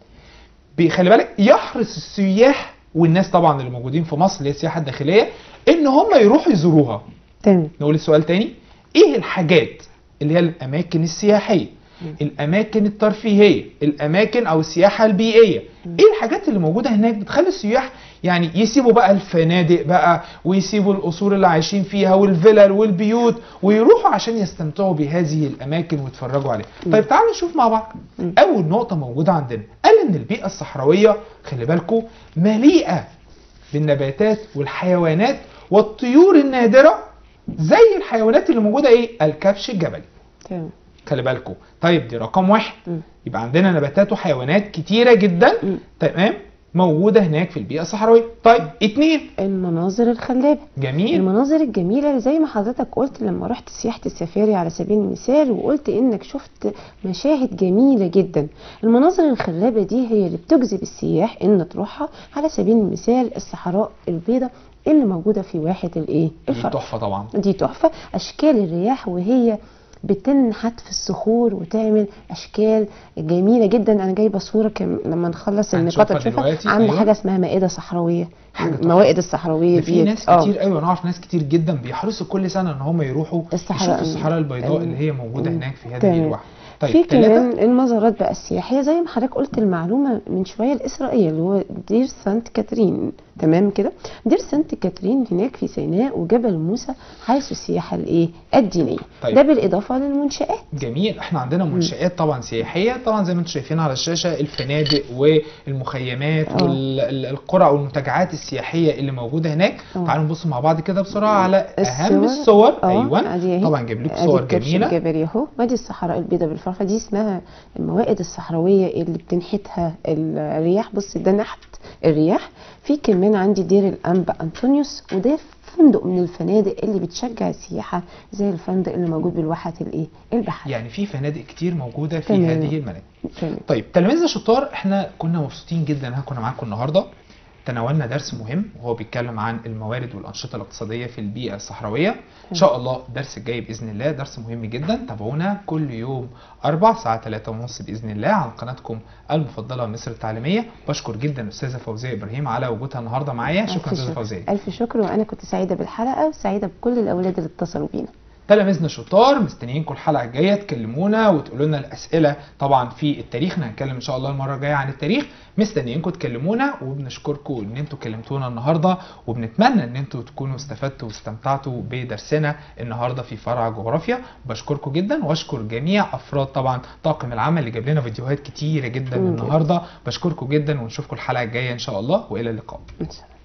بي- خلي بالك يحرص السياح والناس طبعا اللي موجودين في مصر اللي هي السياحه الداخليه ان هم يروحوا يزوروها تمام نقول السؤال تاني ايه الحاجات اللي هي الاماكن السياحيه الاماكن الترفيهيه الاماكن او السياحه البيئيه ايه الحاجات اللي موجوده هناك بتخلي السياح يعني يسيبوا بقى الفنادق بقى ويسيبوا القصور اللي عايشين فيها والفلل والبيوت ويروحوا عشان يستمتعوا بهذه الاماكن ويتفرجوا عليها طيب تعالوا نشوف مع بعض مم. اول نقطه موجوده عندنا قال ان البيئه الصحراويه خلي بالكم مليئه بالنباتات والحيوانات والطيور النادره زي الحيوانات اللي موجوده ايه الكبش الجبلي تمام خلي بالكم طيب دي رقم واحد مم. يبقى عندنا نباتات وحيوانات كتيره جدا مم. تمام موجوده هناك في البيئه الصحراويه طيب اتنين المناظر الخلابه جميل المناظر الجميلة اللي زي ما حضرتك قلت لما رحت سياحة السفاري على سبيل المثال وقلت انك شفت مشاهد جميلة جدا المناظر الخلابة دي هي اللي بتجذب السياح ان تروحها على سبيل المثال الصحراء البيضاء اللي موجودة في واحة الايه دي الفرح تحفه طبعا دي تحفة اشكال الرياح وهي بتنحت في الصخور وتعمل اشكال جميله جدا انا جايبه صوره كم لما نخلص هنشوفها النقاط هتشوفها دلوقتي، عامله أيوة. حاجه اسمها مائده صحراويه حاجة تحفة. الموائد الصحراويه ده في ديت. ناس آه. كتير قوي انا اعرف ناس كتير جدا بيحرصوا كل سنه ان هم يروحوا الصحراء. يشوفوا الصحراء البيضاء مم. اللي هي موجوده مم. هناك في هذه تمام. الواحه في طيب ثلاثه كمان المزارات بقى السياحيه زي ما حضرتك قلت المعلومه من شويه الاسرائيليه اللي هو دير سانت كاترين تمام كده دير سانت كاترين هناك في سيناء وجبل موسى حيث السياحه الايه الدينيه طيب. ده بالاضافه للمنشات جميل احنا عندنا منشآت طبعا سياحية طبعا زي ما انتم شايفين على الشاشة الفنادق والمخيمات اه. والقرى والمنتجعات السياحية اللي موجودة هناك اه. تعالوا نبص مع بعض كده بسرعة على اهم الصور. الصور اه، ايوه ادي اهي. طبعا جايب لكم ادي صور الكبش جميلة الجبلي اهو وادي الصحراء البيضاء بالفرخه دي اسمها الموائد الصحراويه اللي بتنحتها الرياح بص ده نحت الرياح في كمان عندي دير الانبا انطونيوس وده فندق من الفنادق اللي بتشجع السياحه زي الفندق اللي موجود بالواحات الايه البحريه يعني في فنادق كتير موجودة في تمام. هذه المناطق تمام طيب تلاميذنا الشطار احنا كنا مبسوطين جدا ان احنا كنا معاكم النهارده تناولنا درس مهم وهو بيتكلم عن الموارد والانشطه الاقتصاديه في البيئه الصحراويه ان شاء الله الدرس الجاي باذن الله درس مهم جدا تابعونا كل يوم اربع ساعه 3 ونص باذن الله على قناتكم المفضله مصر التعليميه بشكر جدا الاستاذه فوزيه ابراهيم على وجودها النهارده معايا شكرا ألف استاذه شكر. فوزيه ألف شكر وأنا كنت سعيدة بالحلقة وسعيدة بكل الأولاد اللي اتصلوا بينا تلاميذنا شطار مستنيينكم الحلقه الجايه تكلمونا وتقولوا لنا الاسئله طبعا في التاريخ احنا هنتكلم ان شاء الله المره الجايه عن التاريخ مستنيينكم تكلمونا وبنشكركم ان انتوا كلمتونا النهارده وبنتمنى ان انتوا تكونوا استفدتوا واستمتعتوا بدرسنا النهارده في فرع جغرافيا بشكركم جدا واشكر جميع افراد طبعا طاقم العمل اللي جاب لنا فيديوهات كتيره جدا مم. النهارده بشكركم جدا ونشوفكم الحلقه الجايه ان شاء الله والى اللقاء إن شاء الله